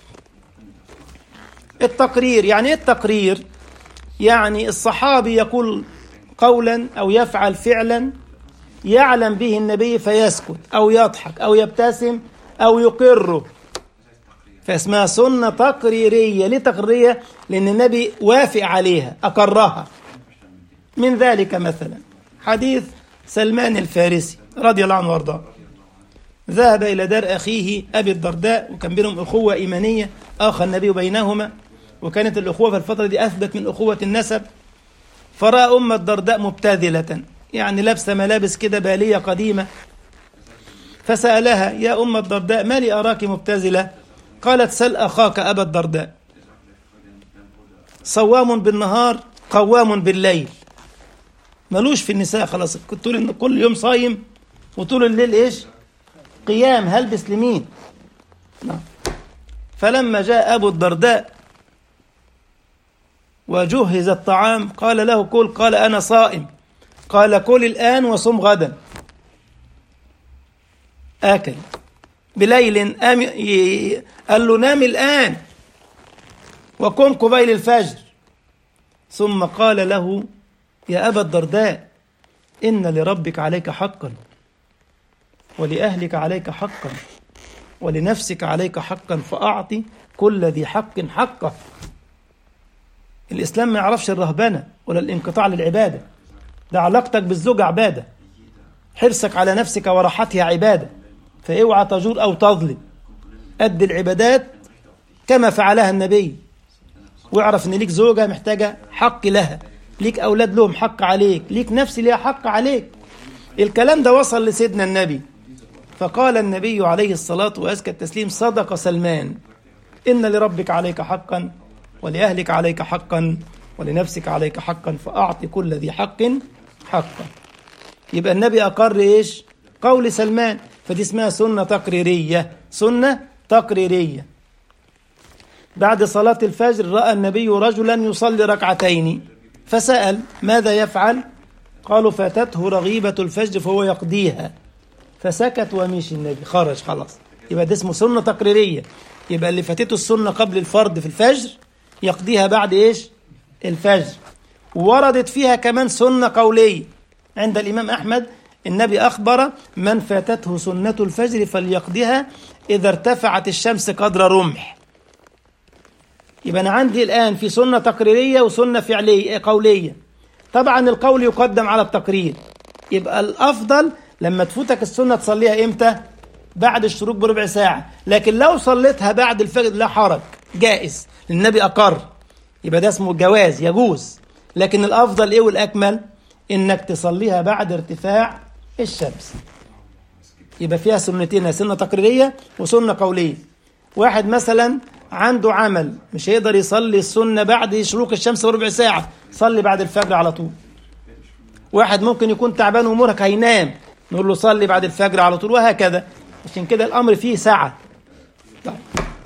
[SPEAKER 1] التقرير يعني ايه التقرير يعني الصحابي يقول قولا او يفعل فعلا يعلم به النبي فيسكت او يضحك او يبتسم او يقره فاسمها سنة تقريرية ليه تقريرية لأن النبي وافق عليها أقرها من ذلك مثلا حديث سلمان الفارسي رضي الله عنه وارضاه ذهب إلى دار أخيه أبي الدرداء وكان بينهم أخوة إيمانية آخى النبي بينهما وكانت الأخوة في الفترة دي أثبت من أخوة النسب فرأى أم الدرداء مبتذلة يعني لابسة ملابس كده بالية قديمة فسألها يا أم الدرداء ما لي أراك مبتذلة قالت سل أخاك أبا الدرداء صوام بالنهار قوام بالليل ملوش في النساء خلاص طول كل يوم صايم وطول الليل ايش قيام هلبس لمين نعم فلما جاء أبو الدرداء وجهز الطعام قال له كل قال أنا صائم قال كل الآن وصم غدا آكل بليل أم ي... قال له نام الآن وقم قبيل الفجر ثم قال له يا أبا الدرداء إن لربك عليك حقا ولأهلك عليك حقا ولنفسك عليك حقا فأعطي كل ذي حق حقه الإسلام ما يعرفش الرهبنة ولا الانقطاع للعبادة ده علاقتك بالزوجة عبادة حرصك على نفسك وراحتها عبادة فاوعى تجور أو تظلم أد العبادات كما فعلها النبي واعرف ان ليك زوجة محتاجة حق لها ليك أولاد لهم حق عليك ليك نفس ليها حق عليك الكلام ده وصل لسيدنا النبي فقال النبي عليه الصلاة وأزكى التسليم صدق سلمان إن لربك عليك حقا ولأهلك عليك حقا ولنفسك عليك حقا فأعط كل ذي حق حقا يبقى النبي أقر إيش قول سلمان فدي اسمها سنة تقريرية سنة تقريرية بعد صلاة الفجر رأى النبي رجلا يصلي ركعتين فسأل ماذا يفعل قالوا فاتته رغيبة الفجر فهو يقضيها فسكت ومشي النبي خرج خلاص يبقى ده اسمه سنة تقريرية يبقى اللي فاتته السنة قبل الفرض في الفجر يقضيها بعد ايش الفجر وردت فيها كمان سنة قولية عند الإمام أحمد النبي أخبر من فاتته سنة الفجر فليقضيها إذا ارتفعت الشمس قدر رمح يبقى أنا عندي الآن في سنة تقريرية وسنة فعلية قولية طبعا القول يقدم على التقرير يبقى الأفضل لما تفوتك السنة تصليها إمتى بعد الشروق بربع ساعة لكن لو صليتها بعد الفجر لا حرج جائز النبي أقر يبقى ده اسمه جواز يجوز لكن الأفضل إيه والأكمل إنك تصليها بعد ارتفاع الشمس يبقى فيها سنتين سنة تقريرية وسنة قولية واحد مثلا عنده عمل مش هيقدر يصلي السنة بعد شروق الشمس بربع ساعة صلي بعد الفجر على طول واحد ممكن يكون تعبان ومرهق هينام نقول له صلي بعد الفجر على طول وهكذا عشان كده الأمر فيه سعة طيب.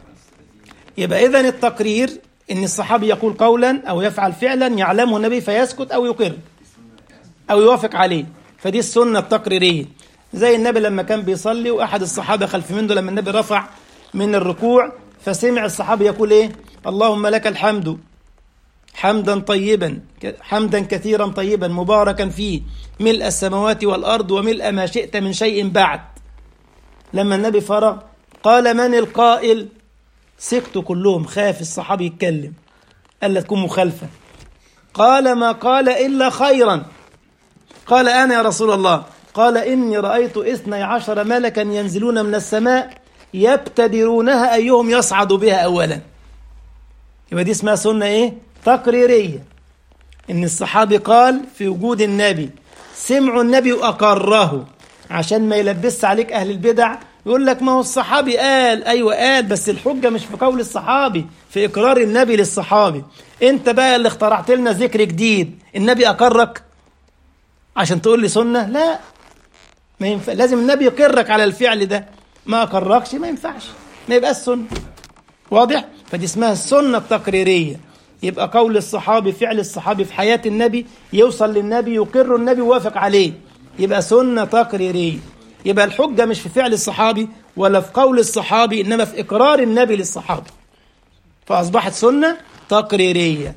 [SPEAKER 1] يبقى إذن التقرير إن الصحابي يقول قولا أو يفعل فعلا يعلمه النبي فيسكت أو يقر أو يوافق عليه فدي السنة التقريرية زي النبي لما كان بيصلي وأحد الصحابة خلف منه لما النبي رفع من الركوع فسمع الصحابي يقول إيه اللهم لك الحمد حمدا طيبا حمدا كثيرا طيبا مباركا فيه ملء السماوات والأرض وملء ما شئت من شيء بعد لما النبي فرغ قال من القائل سكتوا كلهم خاف الصحابي يتكلم ألا تكون مخالفة قال ما قال إلا خيرا قال أنا يا رسول الله قال إني رأيت إثني عشر ملكا ينزلون من السماء يبتدرونها أيهم يصعد بها أولا يبقى دي اسمها سنة إيه؟ تقريرية إن الصحابي قال في وجود النبي سمعوا النبي وأقره عشان ما يلبس عليك أهل البدع يقول لك ما هو الصحابي قال أيوة قال بس الحجة مش في قول الصحابي في إقرار النبي للصحابي أنت بقى اللي اخترعت لنا ذكر جديد النبي أقرك عشان تقول لي سنة لا ما ينفع لازم النبي يقرك على الفعل ده ما أقركش ما ينفعش ما يبقاش سنة واضح فدي اسمها السنة التقريرية يبقى قول الصحابي فعل الصحابي في حياة النبي يوصل للنبي يقر النبي ووافق عليه يبقى سنة تقريرية يبقى الحجة مش في فعل الصحابي ولا في قول الصحابي إنما في إقرار النبي للصحابي فأصبحت سنة تقريرية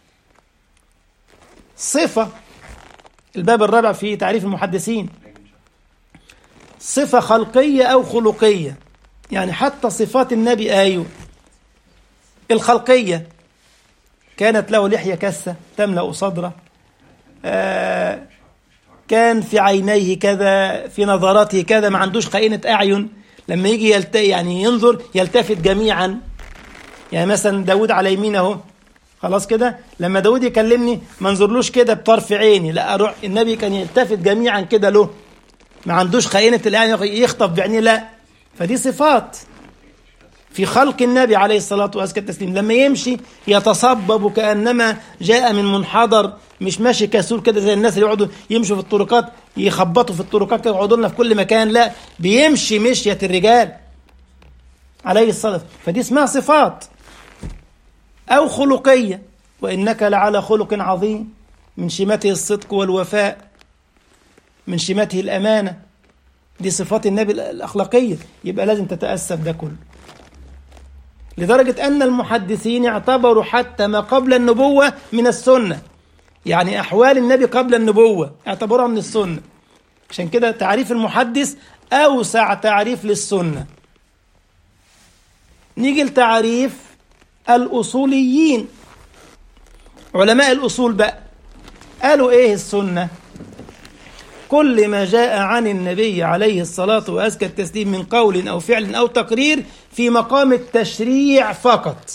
[SPEAKER 1] صفة الباب الرابع في تعريف المحدثين صفة خلقية أو خلقية يعني حتى صفات النبي أيوه الخلقية كانت له لحية كسة تملأ صدره آه كان في عينيه كذا في نظراته كذا ما عندوش خائنة أعين لما يجي يلت... يعني ينظر يلتفت جميعا يعني مثلا داود على يمينه خلاص كده لما داود يكلمني ما انظرلوش كده بطرف عيني لا اروح النبي كان يلتفت جميعا كده له ما عندوش خائنة الأعين يخطف بعينيه لا فدي صفات في خلق النبي عليه الصلاة وأزكى التسليم لما يمشي يتصبب كأنما جاء من منحدر مش ماشي كسول كده زي الناس اللي يقعدوا يمشوا في الطرقات يخبطوا في الطرقات كده يقعدوا لنا في كل مكان لا بيمشي مشية الرجال عليه الصلاة فدي اسمها صفات أو خلقية وإنك لعلى خلق عظيم من شمته الصدق والوفاء من شمته الأمانة دي صفات النبي الأخلاقية يبقى لازم تتأسف ده كله لدرجة أن المحدثين اعتبروا حتى ما قبل النبوة من السنة يعني أحوال النبي قبل النبوة اعتبروها من السنة عشان كده تعريف المحدث أوسع تعريف للسنة نيجي لتعريف الأصوليين علماء الأصول بقى قالوا إيه السنة كل ما جاء عن النبي عليه الصلاة وأزكى التسليم من قول أو فعل أو تقرير في مقام التشريع فقط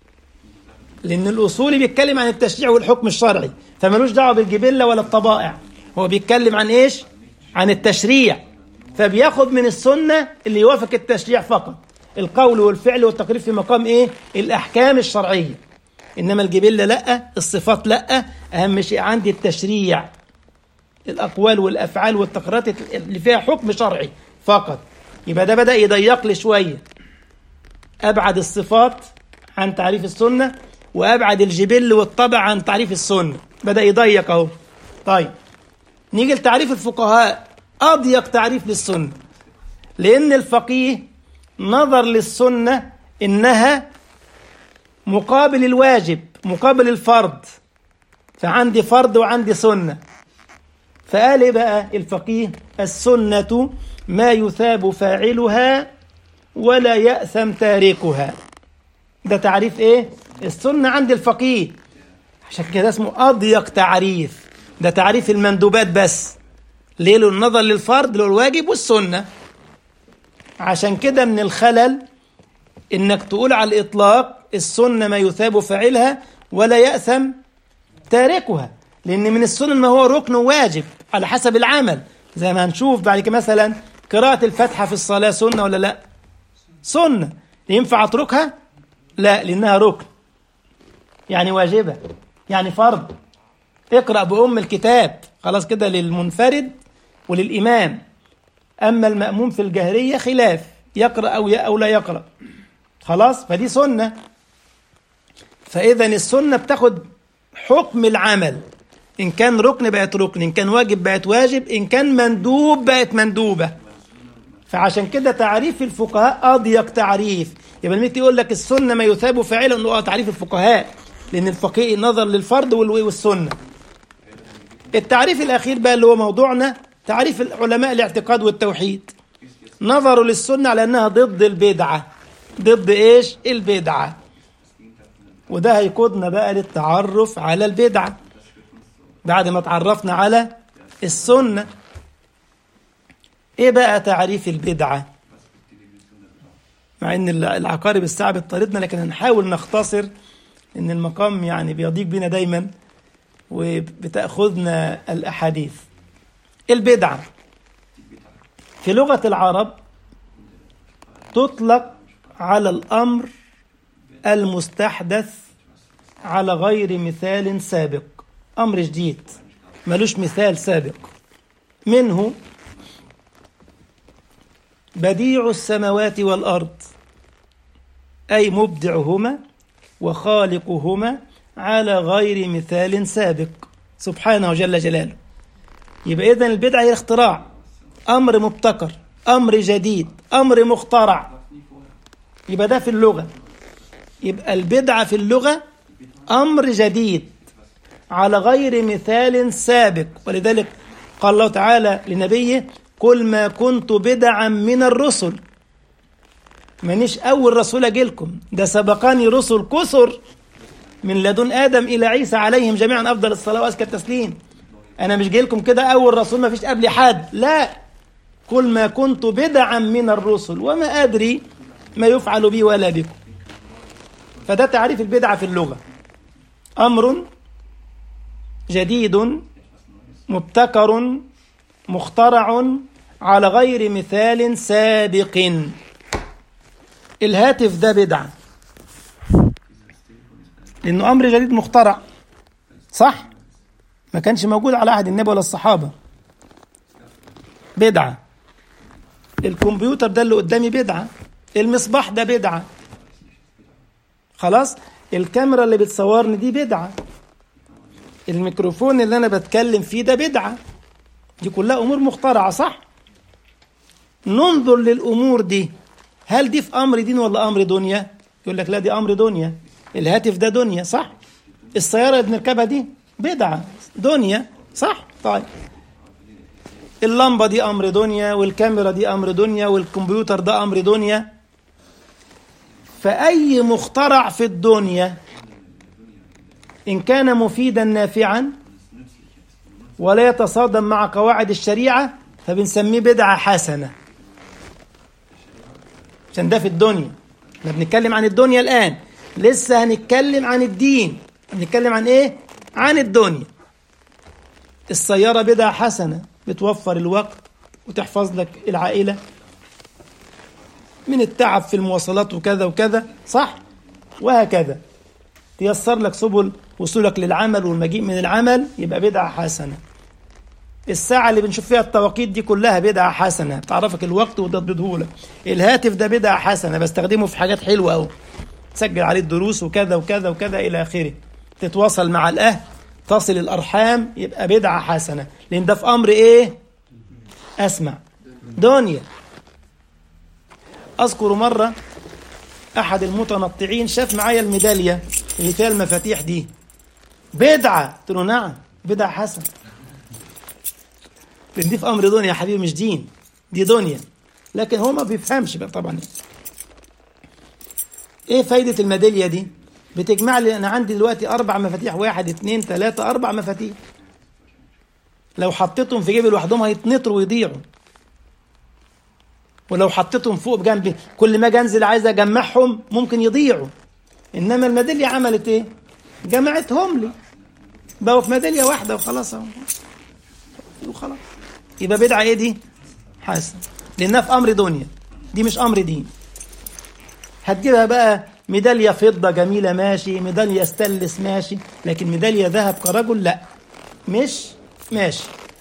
[SPEAKER 1] لأن الأصولي بيتكلم عن التشريع والحكم الشرعي فملوش دعوة بالجبلة ولا الطبائع هو بيتكلم عن إيش؟ عن التشريع فبياخد من السنة اللي يوافق التشريع فقط القول والفعل والتقرير في مقام إيه؟ الأحكام الشرعية إنما الجبلة لأ الصفات لأ أهم شيء عندي التشريع الأقوال والأفعال والتقريرات اللي فيها حكم شرعي فقط يبقى ده بدأ يضيق لي شوية أبعد الصفات عن تعريف السنة وأبعد الجبل والطبع عن تعريف السنة بدأ يضيق أهو طيب نيجي لتعريف الفقهاء أضيق تعريف للسنة لأن الفقيه نظر للسنة إنها مقابل الواجب مقابل الفرض فعندي فرض وعندي سنة فقال إيه بقى الفقيه السنة ما يثاب فاعلها ولا يأثم تاركها ده تعريف ايه السنة عند الفقيه عشان كده اسمه أضيق تعريف ده تعريف المندوبات بس ليه له النظر للفرض له الواجب والسنة عشان كده من الخلل انك تقول على الإطلاق السنة ما يثاب فاعلها ولا يأثم تاركها لأن من السنة ما هو ركن واجب على حسب العمل زي ما هنشوف بعد كده مثلا قراءة الفاتحة في الصلاة سنة ولا لا سنة ينفع أتركها لا لأنها ركن يعني واجبة يعني فرض اقرأ بأم الكتاب خلاص كده للمنفرد وللإمام أما المأموم في الجهرية خلاف يقرأ أو أو لا يقرأ خلاص فدي سنة فإذا السنة بتاخد حكم العمل إن كان ركن بقت ركن إن كان واجب بقت واجب إن كان مندوب بقت مندوبة فعشان كده تعريف الفقهاء أضيق تعريف يبقى الميت يقول لك السنة ما يثاب فاعلا إنه تعريف الفقهاء لأن الفقيه نظر للفرد والسنة التعريف الأخير بقى اللي هو موضوعنا تعريف علماء الاعتقاد والتوحيد نظروا للسنة على أنها ضد البدعة ضد إيش البدعة وده هيقودنا بقى للتعرف على البدعة بعد ما تعرفنا على السنة ايه بقى تعريف البدعة مع ان العقارب الساعة بتطاردنا لكن هنحاول نختصر ان المقام يعني بيضيق بينا دايما وبتأخذنا الأحاديث البدعة في لغة العرب تطلق على الأمر المستحدث على غير مثال سابق أمر جديد ملوش مثال سابق منه بديع السماوات والأرض أي مبدعهما وخالقهما على غير مثال سابق سبحانه جل جلاله يبقى إذن البدعة هي الاختراع أمر مبتكر أمر جديد أمر مخترع يبقى ده في اللغة يبقى البدعة في اللغة أمر جديد على غير مثال سابق ولذلك قال الله تعالى لنبيه قل ما كنت بدعا من الرسل مانيش أول رسول أجي لكم ده سبقاني رسل كثر من لدن آدم إلى عيسى عليهم جميعا أفضل الصلاة وأزكى التسليم أنا مش جاي لكم كده أول رسول ما فيش قبلي حد لا قل ما كنت بدعا من الرسل وما أدري ما يفعل بي ولا بكم فده تعريف البدعة في اللغة أمر جديد مبتكر مخترع على غير مثال سابق الهاتف ده بدعة لأنه أمر جديد مخترع صح؟ ما كانش موجود على عهد النبي ولا الصحابة بدعة الكمبيوتر ده اللي قدامي بدعة المصباح ده بدعة خلاص الكاميرا اللي بتصورني دي بدعة الميكروفون اللي أنا بتكلم فيه ده بدعة دي كلها أمور مخترعة صح ننظر للأمور دي هل دي في أمر دين ولا أمر دنيا يقول لك لا دي أمر دنيا الهاتف ده دنيا صح السيارة اللي بنركبها دي بدعة دنيا صح طيب اللمبة دي أمر دنيا والكاميرا دي أمر دنيا والكمبيوتر ده أمر دنيا فأي مخترع في الدنيا إن كان مفيدا نافعا ولا يتصادم مع قواعد الشريعة فبنسميه بدعة حسنة عشان ده في الدنيا احنا بنتكلم عن الدنيا الآن لسه هنتكلم عن الدين هنتكلم عن ايه عن الدنيا السيارة بدعة حسنة بتوفر الوقت وتحفظ لك العائلة من التعب في المواصلات وكذا وكذا صح وهكذا تيسر لك سبل وصولك للعمل والمجيء من العمل يبقى بدعة حسنة الساعة اللي بنشوف فيها التوقيت دي كلها بدعة حسنة تعرفك الوقت وتضبطه لك الهاتف ده بدعة حسنة بستخدمه في حاجات حلوة أوي تسجل عليه الدروس وكذا وكذا وكذا إلى آخره تتواصل مع الأهل تصل الأرحام يبقى بدعة حسنة لأن ده في أمر إيه أسمع دنيا أذكر مرة أحد المتنطعين شاف معايا الميدالية اللي فيها المفاتيح دي بدعة قلت له نعم بدعة حسنة لأن دي في أمر دنيا يا حبيبي مش دين دي دنيا لكن هو ما بيفهمش بقى طبعا ايه فايدة الميدالية دي بتجمع لي انا عندي دلوقتي اربع مفاتيح واحد اتنين تلاتة اربع مفاتيح لو حطيتهم في جيبي لوحدهم هيتنطروا ويضيعوا ولو حطيتهم فوق جنبي كل ما اجي انزل عايز اجمعهم ممكن يضيعوا انما الميدالية عملت ايه جمعتهم لي بقوا في ميدالية واحدة وخلاص اهو وخلاص يبقى بدعة ايه دي حسن لانها في امر دنيا دي مش امر دين هتجيبها بقى ميدالية فضة جميلة ماشي ميدالية ستانلس ماشي لكن ميدالية ذهب كرجل لا مش ماشي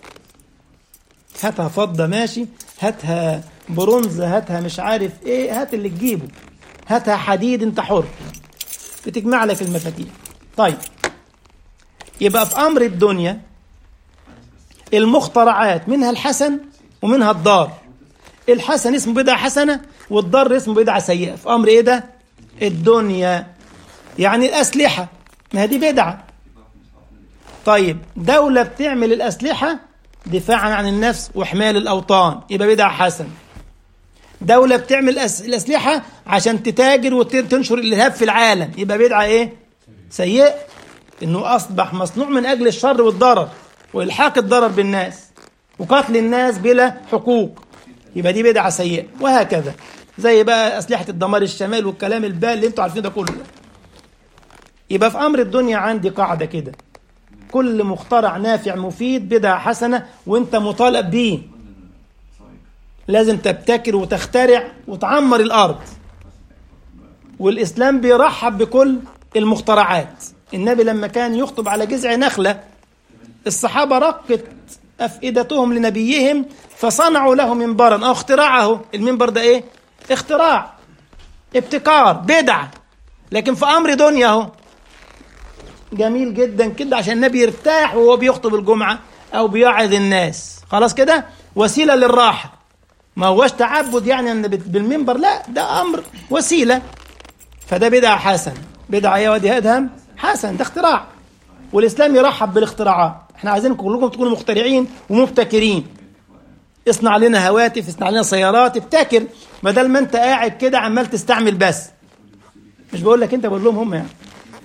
[SPEAKER 1] هاتها فضة ماشي هاتها برونز هاتها مش عارف ايه هات اللي تجيبه هاتها حديد انت حر بتجمع لك المفاتيح طيب يبقى في امر الدنيا المخترعات منها الحسن ومنها الضار الحسن اسمه بدعة حسنة والضر اسمه بدعة سيئة في أمر إيه ده؟ الدنيا يعني الأسلحة ما هي دي بدعة طيب دولة بتعمل الأسلحة دفاعا عن النفس وحماية الأوطان يبقى بدعة حسنة دولة بتعمل الأسلحة عشان تتاجر وتنشر الإرهاب في العالم يبقى بدعة إيه؟ سيئة إنه أصبح مصنوع من أجل الشر والضرر وإلحاق الضرر بالناس وقتل الناس بلا حقوق يبقى دي بدعة سيئة وهكذا زي بقى أسلحة الدمار الشمال والكلام البال اللي انتوا عارفين ده كله يبقى في أمر الدنيا عندي قاعدة كده كل مخترع نافع مفيد بدعة حسنة وانت مطالب بيه لازم تبتكر وتخترع وتعمر الأرض والإسلام بيرحب بكل المخترعات النبي لما كان يخطب على جذع نخلة الصحابة رقت أفئدتهم لنبيهم فصنعوا له منبرا أو اختراعه المنبر ده إيه؟ اختراع ابتكار بدعة لكن في أمر دنيا اهو جميل جدا كده عشان النبي يرتاح وهو بيخطب الجمعة أو بيعظ الناس خلاص كده وسيلة للراحة ما هوش تعبد يعني أن بالمنبر لا ده أمر وسيلة فده بدعة حسن بدعة يا وادي أدهم حسن ده اختراع والإسلام يرحب بالاختراعات احنا عايزين كلكم تكونوا مخترعين ومبتكرين اصنع لنا هواتف اصنع لنا سيارات ابتكر بدل ما انت قاعد كده عمال تستعمل بس مش بقول لك انت بقول لهم هم يعني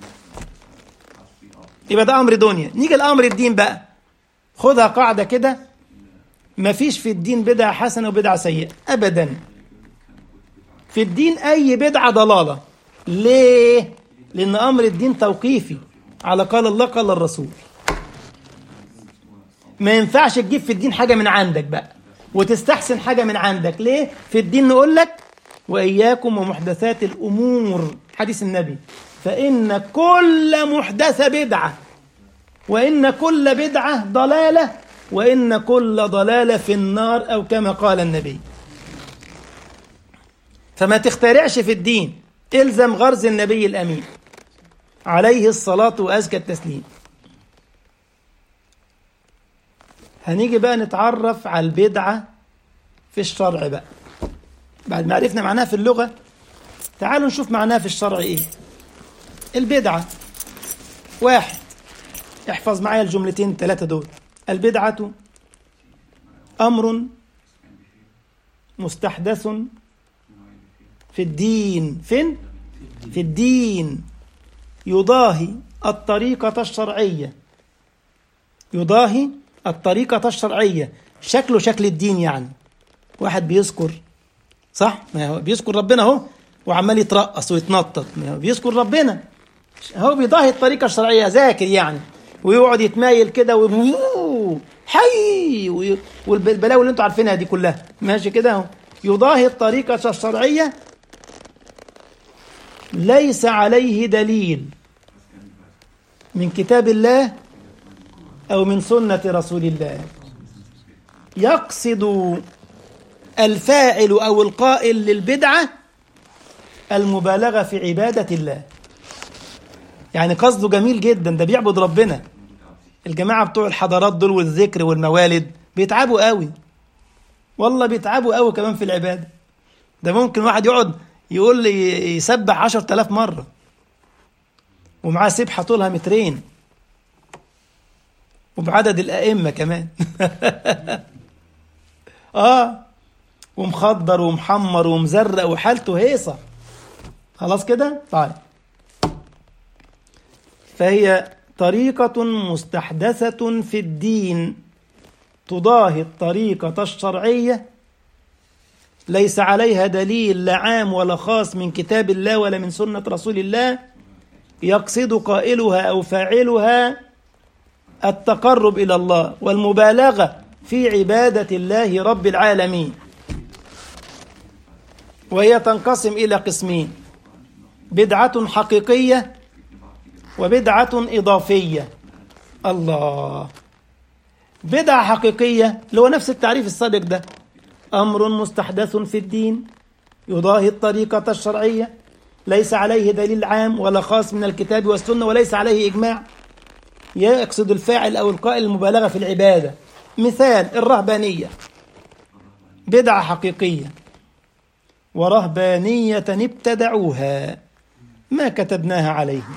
[SPEAKER 1] يبقى ده امر دنيا نيجي لامر الدين بقى خدها قاعده كده مفيش في الدين بدعه حسنه وبدعه سيئه ابدا في الدين اي بدعه ضلاله ليه لان امر الدين توقيفي على قال الله قال الرسول ما ينفعش تجيب في الدين حاجه من عندك بقى وتستحسن حاجه من عندك ليه في الدين نقول لك واياكم ومحدثات الامور حديث النبي فان كل محدثه بدعه وان كل بدعه ضلاله وان كل ضلاله في النار او كما قال النبي فما تخترعش في الدين الزم غرز النبي الامين عليه الصلاه وازكى التسليم هنيجي بقى نتعرف على البدعة في الشرع بقى بعد ما عرفنا معناها في اللغة تعالوا نشوف معناها في الشرع ايه البدعة واحد احفظ معايا الجملتين الثلاثة دول البدعة أمر مستحدث في الدين فين؟ في الدين يضاهي الطريقة الشرعية يضاهي الطريقة الشرعية شكله شكل الدين يعني واحد بيذكر صح ما هو بيذكر ربنا اهو وعمال يترقص ويتنطط ما هو بيذكر ربنا هو بيضاهي الطريقة الشرعية ذاكر يعني ويقعد يتمايل كده و حي والبلاوي اللي انتوا عارفينها دي كلها ماشي كده اهو يضاهي الطريقة الشرعية ليس عليه دليل من كتاب الله أو من سنة رسول الله يقصد الفاعل أو القائل للبدعة المبالغة في عبادة الله يعني قصده جميل جدا ده بيعبد ربنا الجماعة بتوع الحضارات دول والذكر والموالد بيتعبوا قوي والله بيتعبوا قوي كمان في العبادة ده ممكن واحد يقعد يقول لي يسبح عشر تلاف مرة ومعاه سبحة طولها مترين وبعدد الأئمة كمان آه ومخضر ومحمر ومزرق وحالته هيصة خلاص كده طيب فهي طريقة مستحدثة في الدين تضاهي الطريقة الشرعية ليس عليها دليل لا عام ولا خاص من كتاب الله ولا من سنة رسول الله يقصد قائلها أو فاعلها التقرب إلى الله والمبالغة في عبادة الله رب العالمين وهي تنقسم إلى قسمين بدعة حقيقية وبدعة إضافية الله بدعة حقيقية اللي هو نفس التعريف السابق ده أمر مستحدث في الدين يضاهي الطريقة الشرعية ليس عليه دليل عام ولا خاص من الكتاب والسنة وليس عليه إجماع يقصد الفاعل أو القائل المبالغة في العبادة مثال الرهبانية بدعة حقيقية ورهبانية ابتدعوها ما كتبناها عليهم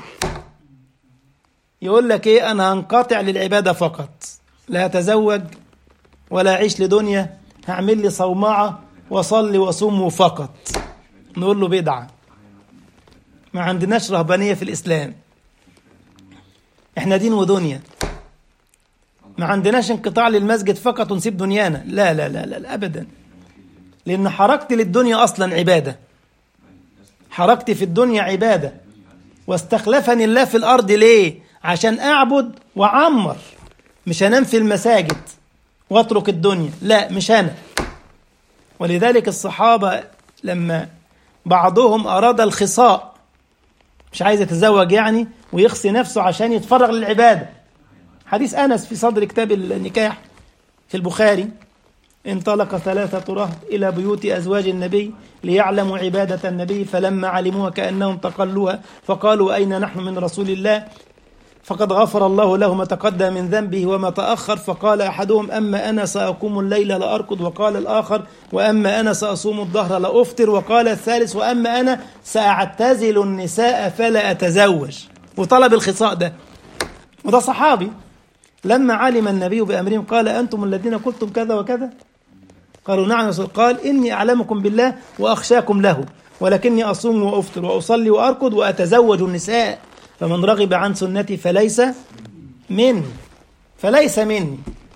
[SPEAKER 1] يقول لك ايه انا هنقطع للعبادة فقط لا اتزوج ولا اعيش لدنيا هعمل لي صومعة وصلي وصوم فقط نقول له بدعة ما عندناش رهبانية في الإسلام احنا دين ودنيا ما عندناش انقطاع للمسجد فقط ونسيب دنيانا لا لا لا لا, لا أبدا لأن حركتي للدنيا أصلا عبادة حركتي في الدنيا عبادة واستخلفني الله في الأرض ليه عشان أعبد وأعمر مش هنام في المساجد واترك الدنيا لا مش أنا ولذلك الصحابة لما بعضهم أراد الخصاء مش عايز يتزوج يعني ويخصي نفسه عشان يتفرغ للعبادة حديث أنس في صدر كتاب النكاح في البخاري انطلق ثلاثة رهط إلى بيوت أزواج النبي ليعلموا عبادة النبي فلما علموها كأنهم تقلوها فقالوا أين نحن من رسول الله فقد غفر الله له ما تقدم من ذنبه وما تأخر فقال أحدهم أما أنا سأقوم الليل لأركض وقال الآخر وأما أنا سأصوم الظهر لأفطر وقال الثالث وأما أنا سأعتزل النساء فلا أتزوج وطلب الخصاء ده وده صحابي لما علم النبي بأمرهم قال أنتم الذين قلتم كذا وكذا قالوا نعم رسول قال إني أعلمكم بالله وأخشاكم له ولكني أصوم وأفطر وأصلي وأركض وأتزوج النساء فمن رغب عن سنتي فليس مني فليس مني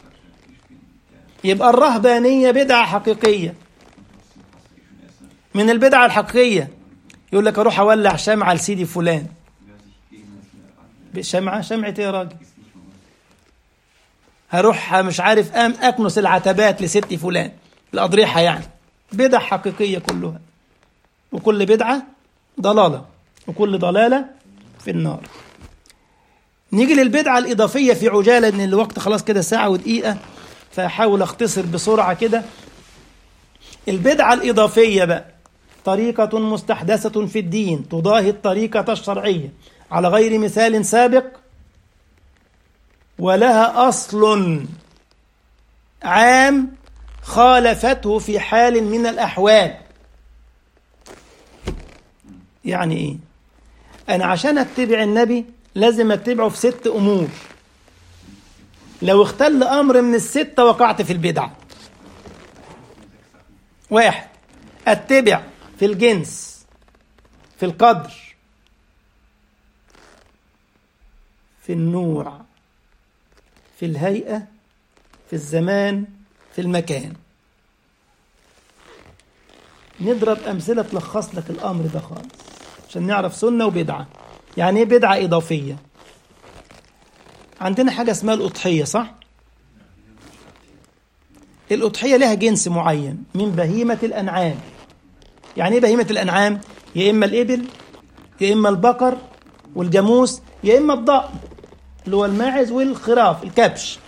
[SPEAKER 1] يبقى الرهبانية بدعة حقيقية من البدعة الحقيقية يقول لك أروح أولع شمعة لسيدي فلان شمعة شمعة إيه يا راجل هروح مش عارف أم أكنس العتبات لستي فلان الأضرحة يعني بدع حقيقية كلها وكل بدعة ضلالة وكل ضلالة في النار نيجي للبدعة الإضافية في عجالة إن الوقت خلاص كده ساعة ودقيقة فأحاول أختصر بسرعة كده البدعة الإضافية بقى طريقة مستحدثة في الدين تضاهي الطريقة الشرعية على غير مثال سابق ولها أصل عام خالفته في حال من الأحوال يعني إيه أنا عشان أتبع النبي لازم أتبعه في ست أمور لو اختل أمر من الستة وقعت في البدعة واحد أتبع في الجنس في القدر في النوع في الهيئة في الزمان في المكان نضرب أمثلة تلخص لك الأمر ده خالص عشان نعرف سنة وبدعة يعني إيه بدعة إضافية عندنا حاجة اسمها الأضحية صح؟ الأضحية لها جنس معين من بهيمة الأنعام يعني إيه بهيمة الأنعام؟ يا إما الإبل يا إما البقر والجاموس يا إما الضأن اللي هو الماعز والخراف الكبش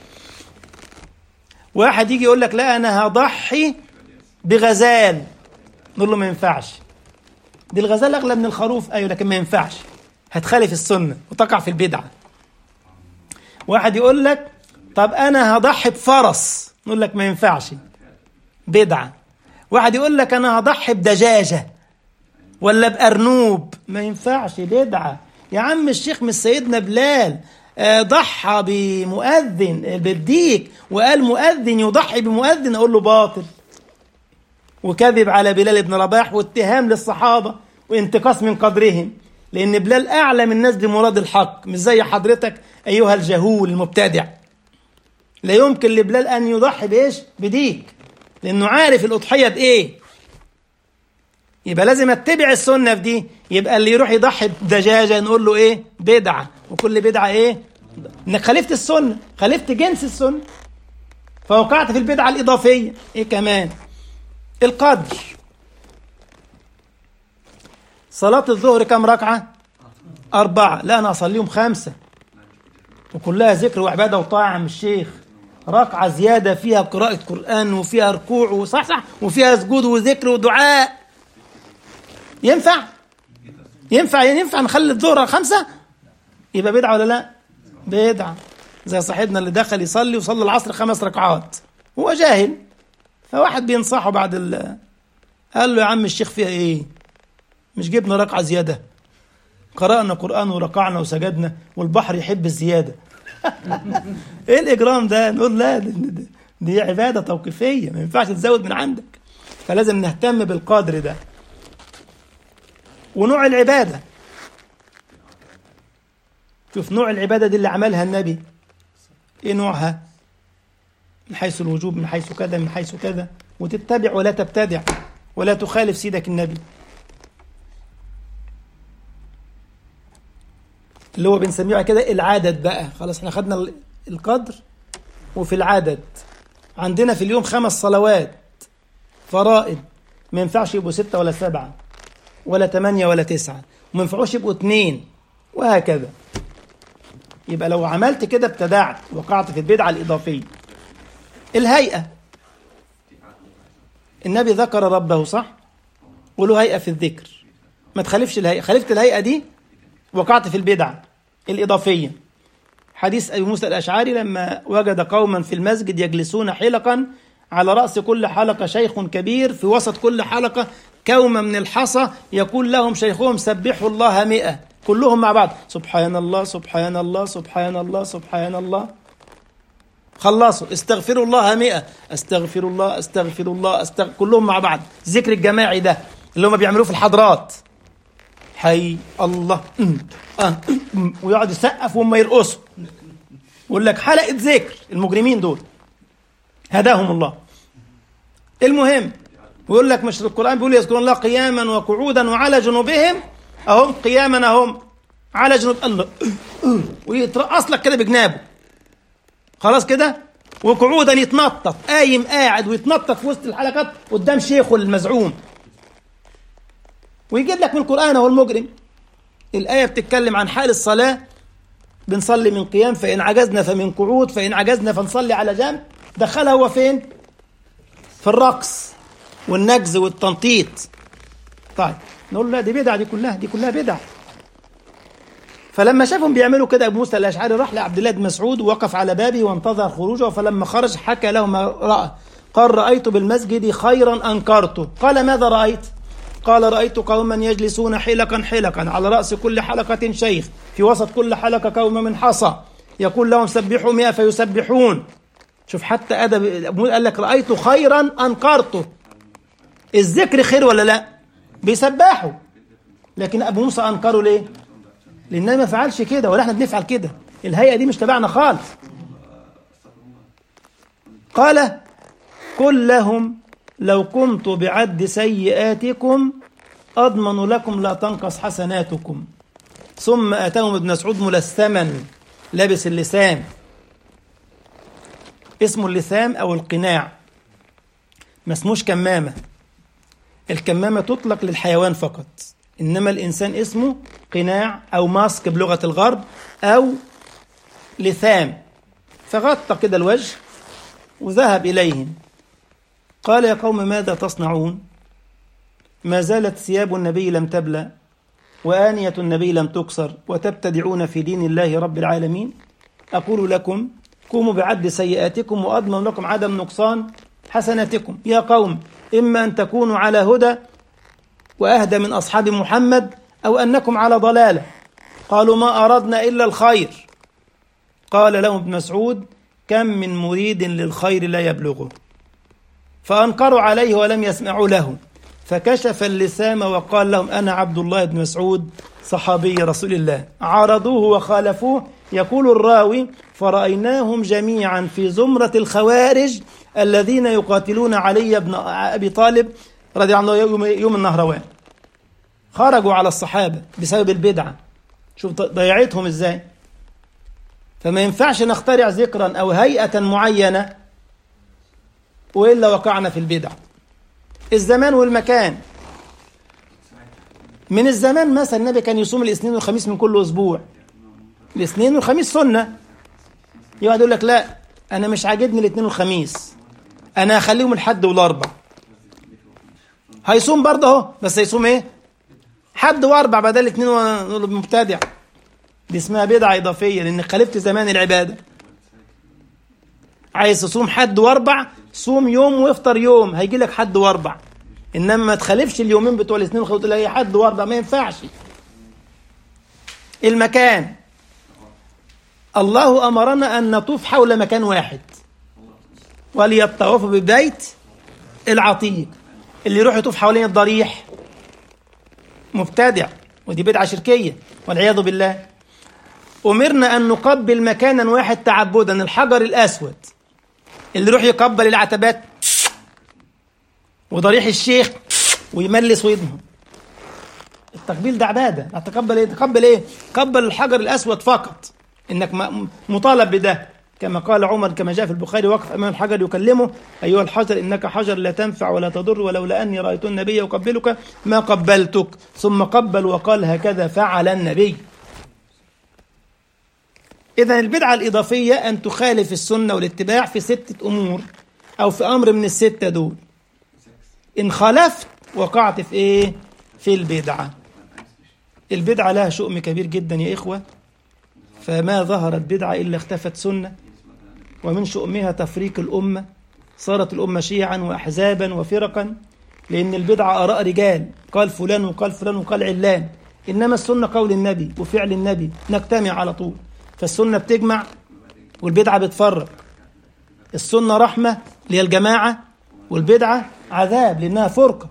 [SPEAKER 1] واحد يجي يقول لك لا أنا هضحي بغزال نقول له ما ينفعش دي الغزال أغلى من الخروف أيوة لكن ما ينفعش هتخالف السنة وتقع في البدعة واحد يقول لك طب أنا هضحي بفرس نقول لك ما ينفعش بدعة واحد يقول لك أنا هضحي بدجاجة ولا بأرنوب ما ينفعش بدعة يا عم الشيخ مش سيدنا بلال ضحى بمؤذن بالديك وقال مؤذن يضحي بمؤذن أقول له باطل وكذب على بلال بن رباح واتهام للصحابة وانتقاص من قدرهم لأن بلال أعلم الناس بمراد الحق مش زي حضرتك أيها الجهول المبتدع لا يمكن لبلال أن يضحي بإيش بديك لأنه عارف الأضحية بإيه يبقى لازم اتبع السنة في دي يبقى اللي يروح يضحي بدجاجة نقول له إيه بدعة وكل بدعة إيه إنك خالفت السنة خالفت جنس السنة فوقعت في البدعة الإضافية إيه كمان القدر صلاة الظهر كم ركعة أربعة لا أنا أصليهم خمسة وكلها ذكر وعبادة وطاعة عم الشيخ ركعة زيادة فيها قراءة قرآن وفيها ركوع وصح صح وفيها سجود وذكر ودعاء ينفع ينفع ينفع نخلي الظهر خمسة يبقى بدعة ولا لا بدعة زي صاحبنا اللي دخل يصلي وصلى العصر خمس ركعات هو جاهل فواحد بينصحه بعد ال قال له يا عم الشيخ فيها ايه مش جبنا ركعة زيادة قرأنا قرآن وركعنا وسجدنا والبحر يحب الزيادة ايه الإجرام ده نقول لا دي, دي عبادة توقيفية ما ينفعش تزود من عندك فلازم نهتم بالقدر ده ونوع العبادة شوف نوع العبادة دي اللي عملها النبي ايه نوعها من حيث الوجوب من حيث كذا من حيث كذا وتتبع ولا تبتدع ولا تخالف سيدك النبي اللي هو بنسميه كده العدد بقى خلاص احنا خدنا القدر وفي العدد عندنا في اليوم خمس صلوات فرائض ما ينفعش يبقوا ستة ولا سبعة ولا ثمانية ولا تسعة وما ينفعوش يبقوا اثنين وهكذا يبقى لو عملت كده ابتدعت وقعت في البدعة الإضافية الهيئة النبي ذكر ربه صح وله هيئة في الذكر ما تخالفش الهيئة خالفت الهيئة دي وقعت في البدعة الإضافية حديث أبي موسى الأشعري لما وجد قوما في المسجد يجلسون حلقا على رأس كل حلقة شيخ كبير في وسط كل حلقة كومة من الحصى يقول لهم شيخهم سبحوا الله مئة كلهم مع بعض سبحان الله سبحان الله سبحان الله سبحان الله خلصوا استغفروا الله مئة استغفر الله استغفر الله استغفر كلهم مع بعض ذكر الجماعي ده اللي هم بيعملوه في الحضرات حي الله أه ويقعد يسقف وهم يرقصوا يقول لك حلقة ذكر المجرمين دول هداهم الله المهم ويقول لك مش القرآن بيقول يذكرون الله قياما وقعودا وعلى جنوبهم أهم قياما أهم على جنوب الله ويترقص لك كده بجنابه خلاص كده وقعودا يتنطط قايم قاعد ويتنطط في وسط الحلقات قدام شيخه المزعوم ويجيب لك من القرآن هو المجرم الآية بتتكلم عن حال الصلاة بنصلي من قيام فإن عجزنا فمن قعود فإن عجزنا فنصلي على جنب دخلها هو فين؟ في الرقص والنجز والتنطيط طيب نقول لا دي بدع دي كلها دي كلها بدع فلما شافهم بيعملوا كده ابو موسى الاشعري راح لعبد الله بن مسعود ووقف على بابه وانتظر خروجه فلما خرج حكى له ما راى قال رايت بالمسجد خيرا انكرته قال ماذا رايت قال رايت قوما يجلسون حلقا حلقا على راس كل حلقه شيخ في وسط كل حلقه قوم من حصى يقول لهم سبحوا مئة فيسبحون شوف حتى ادب قال لك رايت خيرا انكرته الذكر خير ولا لا بيسبحوا لكن ابو موسى انكره ليه لان ما فعلش كده ولا احنا بنفعل كده الهيئه دي مش تبعنا خالص قال قل لهم لو كنت بعد سيئاتكم اضمن لكم لا تنقص حسناتكم ثم اتاهم ابن مسعود ملثما لابس اللسام اسمه اللثام او القناع ما اسموش كمامه الكمامه تطلق للحيوان فقط انما الانسان اسمه قناع او ماسك بلغه الغرب او لثام فغطى كده الوجه وذهب اليهم قال يا قوم ماذا تصنعون ما زالت ثياب النبي لم تبلى وآنية النبي لم تكسر وتبتدعون في دين الله رب العالمين أقول لكم قوموا بعد سيئاتكم وأضمن لكم عدم نقصان حسناتكم يا قوم إما أن تكونوا على هدى وأهدى من أصحاب محمد أو أنكم على ضلالة قالوا ما أردنا إلا الخير قال لهم ابن مسعود كم من مريد للخير لا يبلغه فأنكروا عليه ولم يسمعوا له فكشف اللسام وقال لهم أنا عبد الله بن مسعود صحابي رسول الله عارضوه وخالفوه يقول الراوي فرأيناهم جميعا في زمرة الخوارج الذين يقاتلون علي بن أبي طالب رضي الله عنه يوم, يوم النهروان خرجوا على الصحابة بسبب البدعة شوف ضيعتهم ازاي فما ينفعش نخترع ذكرا أو هيئة معينة وإلا وقعنا في البدع الزمان والمكان من الزمان مثلا النبي كان يصوم الاثنين والخميس من كل أسبوع الاثنين والخميس سنة يقعد يقول لك لا أنا مش عاجبني الاثنين والخميس أنا هخليهم الحد والأربع هيصوم برضه اهو بس هيصوم ايه؟ حد واربع بدل الاثنين مبتدع دي اسمها بدعة إضافية لأن خالفت زمان العبادة عايز تصوم حد واربع صوم يوم وافطر يوم هيجي لك حد واربع انما ما تخالفش اليومين بتوع الاثنين والخميس تقول لي حد واربع ما ينفعش المكان الله امرنا ان نطوف حول مكان واحد وليطوفوا ببيت العتيق اللي يروح يطوف حوالين الضريح مبتدع ودي بدعه شركيه والعياذ بالله امرنا ان نقبل مكانا واحد تعبدا الحجر الاسود اللي يروح يقبل العتبات وضريح الشيخ ويملس ويضمه التقبيل ده عباده اتقبل ايه تقبل ايه قبل الحجر الاسود فقط انك م- مطالب بده كما قال عمر كما جاء في البخاري وقف امام الحجر يكلمه ايها الحجر انك حجر لا تنفع ولا تضر ولولا اني رايت النبي يقبلك ما قبلتك ثم قبل وقال هكذا فعل النبي اذا البدعه الاضافيه ان تخالف السنه والاتباع في سته امور او في امر من السته دول ان خالفت وقعت في ايه في البدعه البدعه لها شؤم كبير جدا يا اخوه فما ظهرت بدعه الا اختفت سنه ومن شؤمها تفريق الامه صارت الامه شيعا واحزابا وفرقا لان البدعه اراء رجال قال فلان وقال فلان وقال علان انما السنه قول النبي وفعل النبي نجتمع على طول فالسنه بتجمع والبدعه بتفرق السنه رحمه اللي هي الجماعه والبدعه عذاب لانها فرقه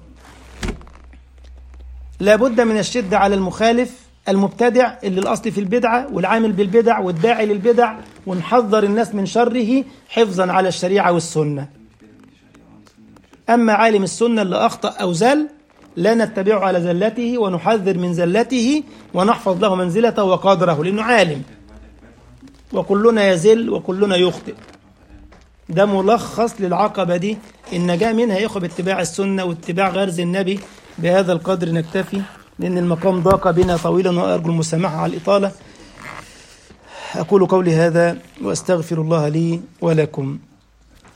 [SPEAKER 1] لابد من الشدة على المخالف المبتدع اللي الأصل في البدعة والعامل بالبدع والداعي للبدع ونحذر الناس من شره حفظا على الشريعة والسنة أما عالم السنة اللي أخطأ أو زل لا نتبعه على زلته ونحذر من زلته ونحفظ له منزلته وقدره لأنه عالم وكلنا يزل وكلنا يخطئ ده ملخص للعقبة دي النجاة منها يا إخوة باتباع السنة واتباع غرز النبي بهذا القدر نكتفي لأن المقام ضاق بنا طويلا وأرجو المسامحة على الإطالة أقول قولي هذا وأستغفر الله لي ولكم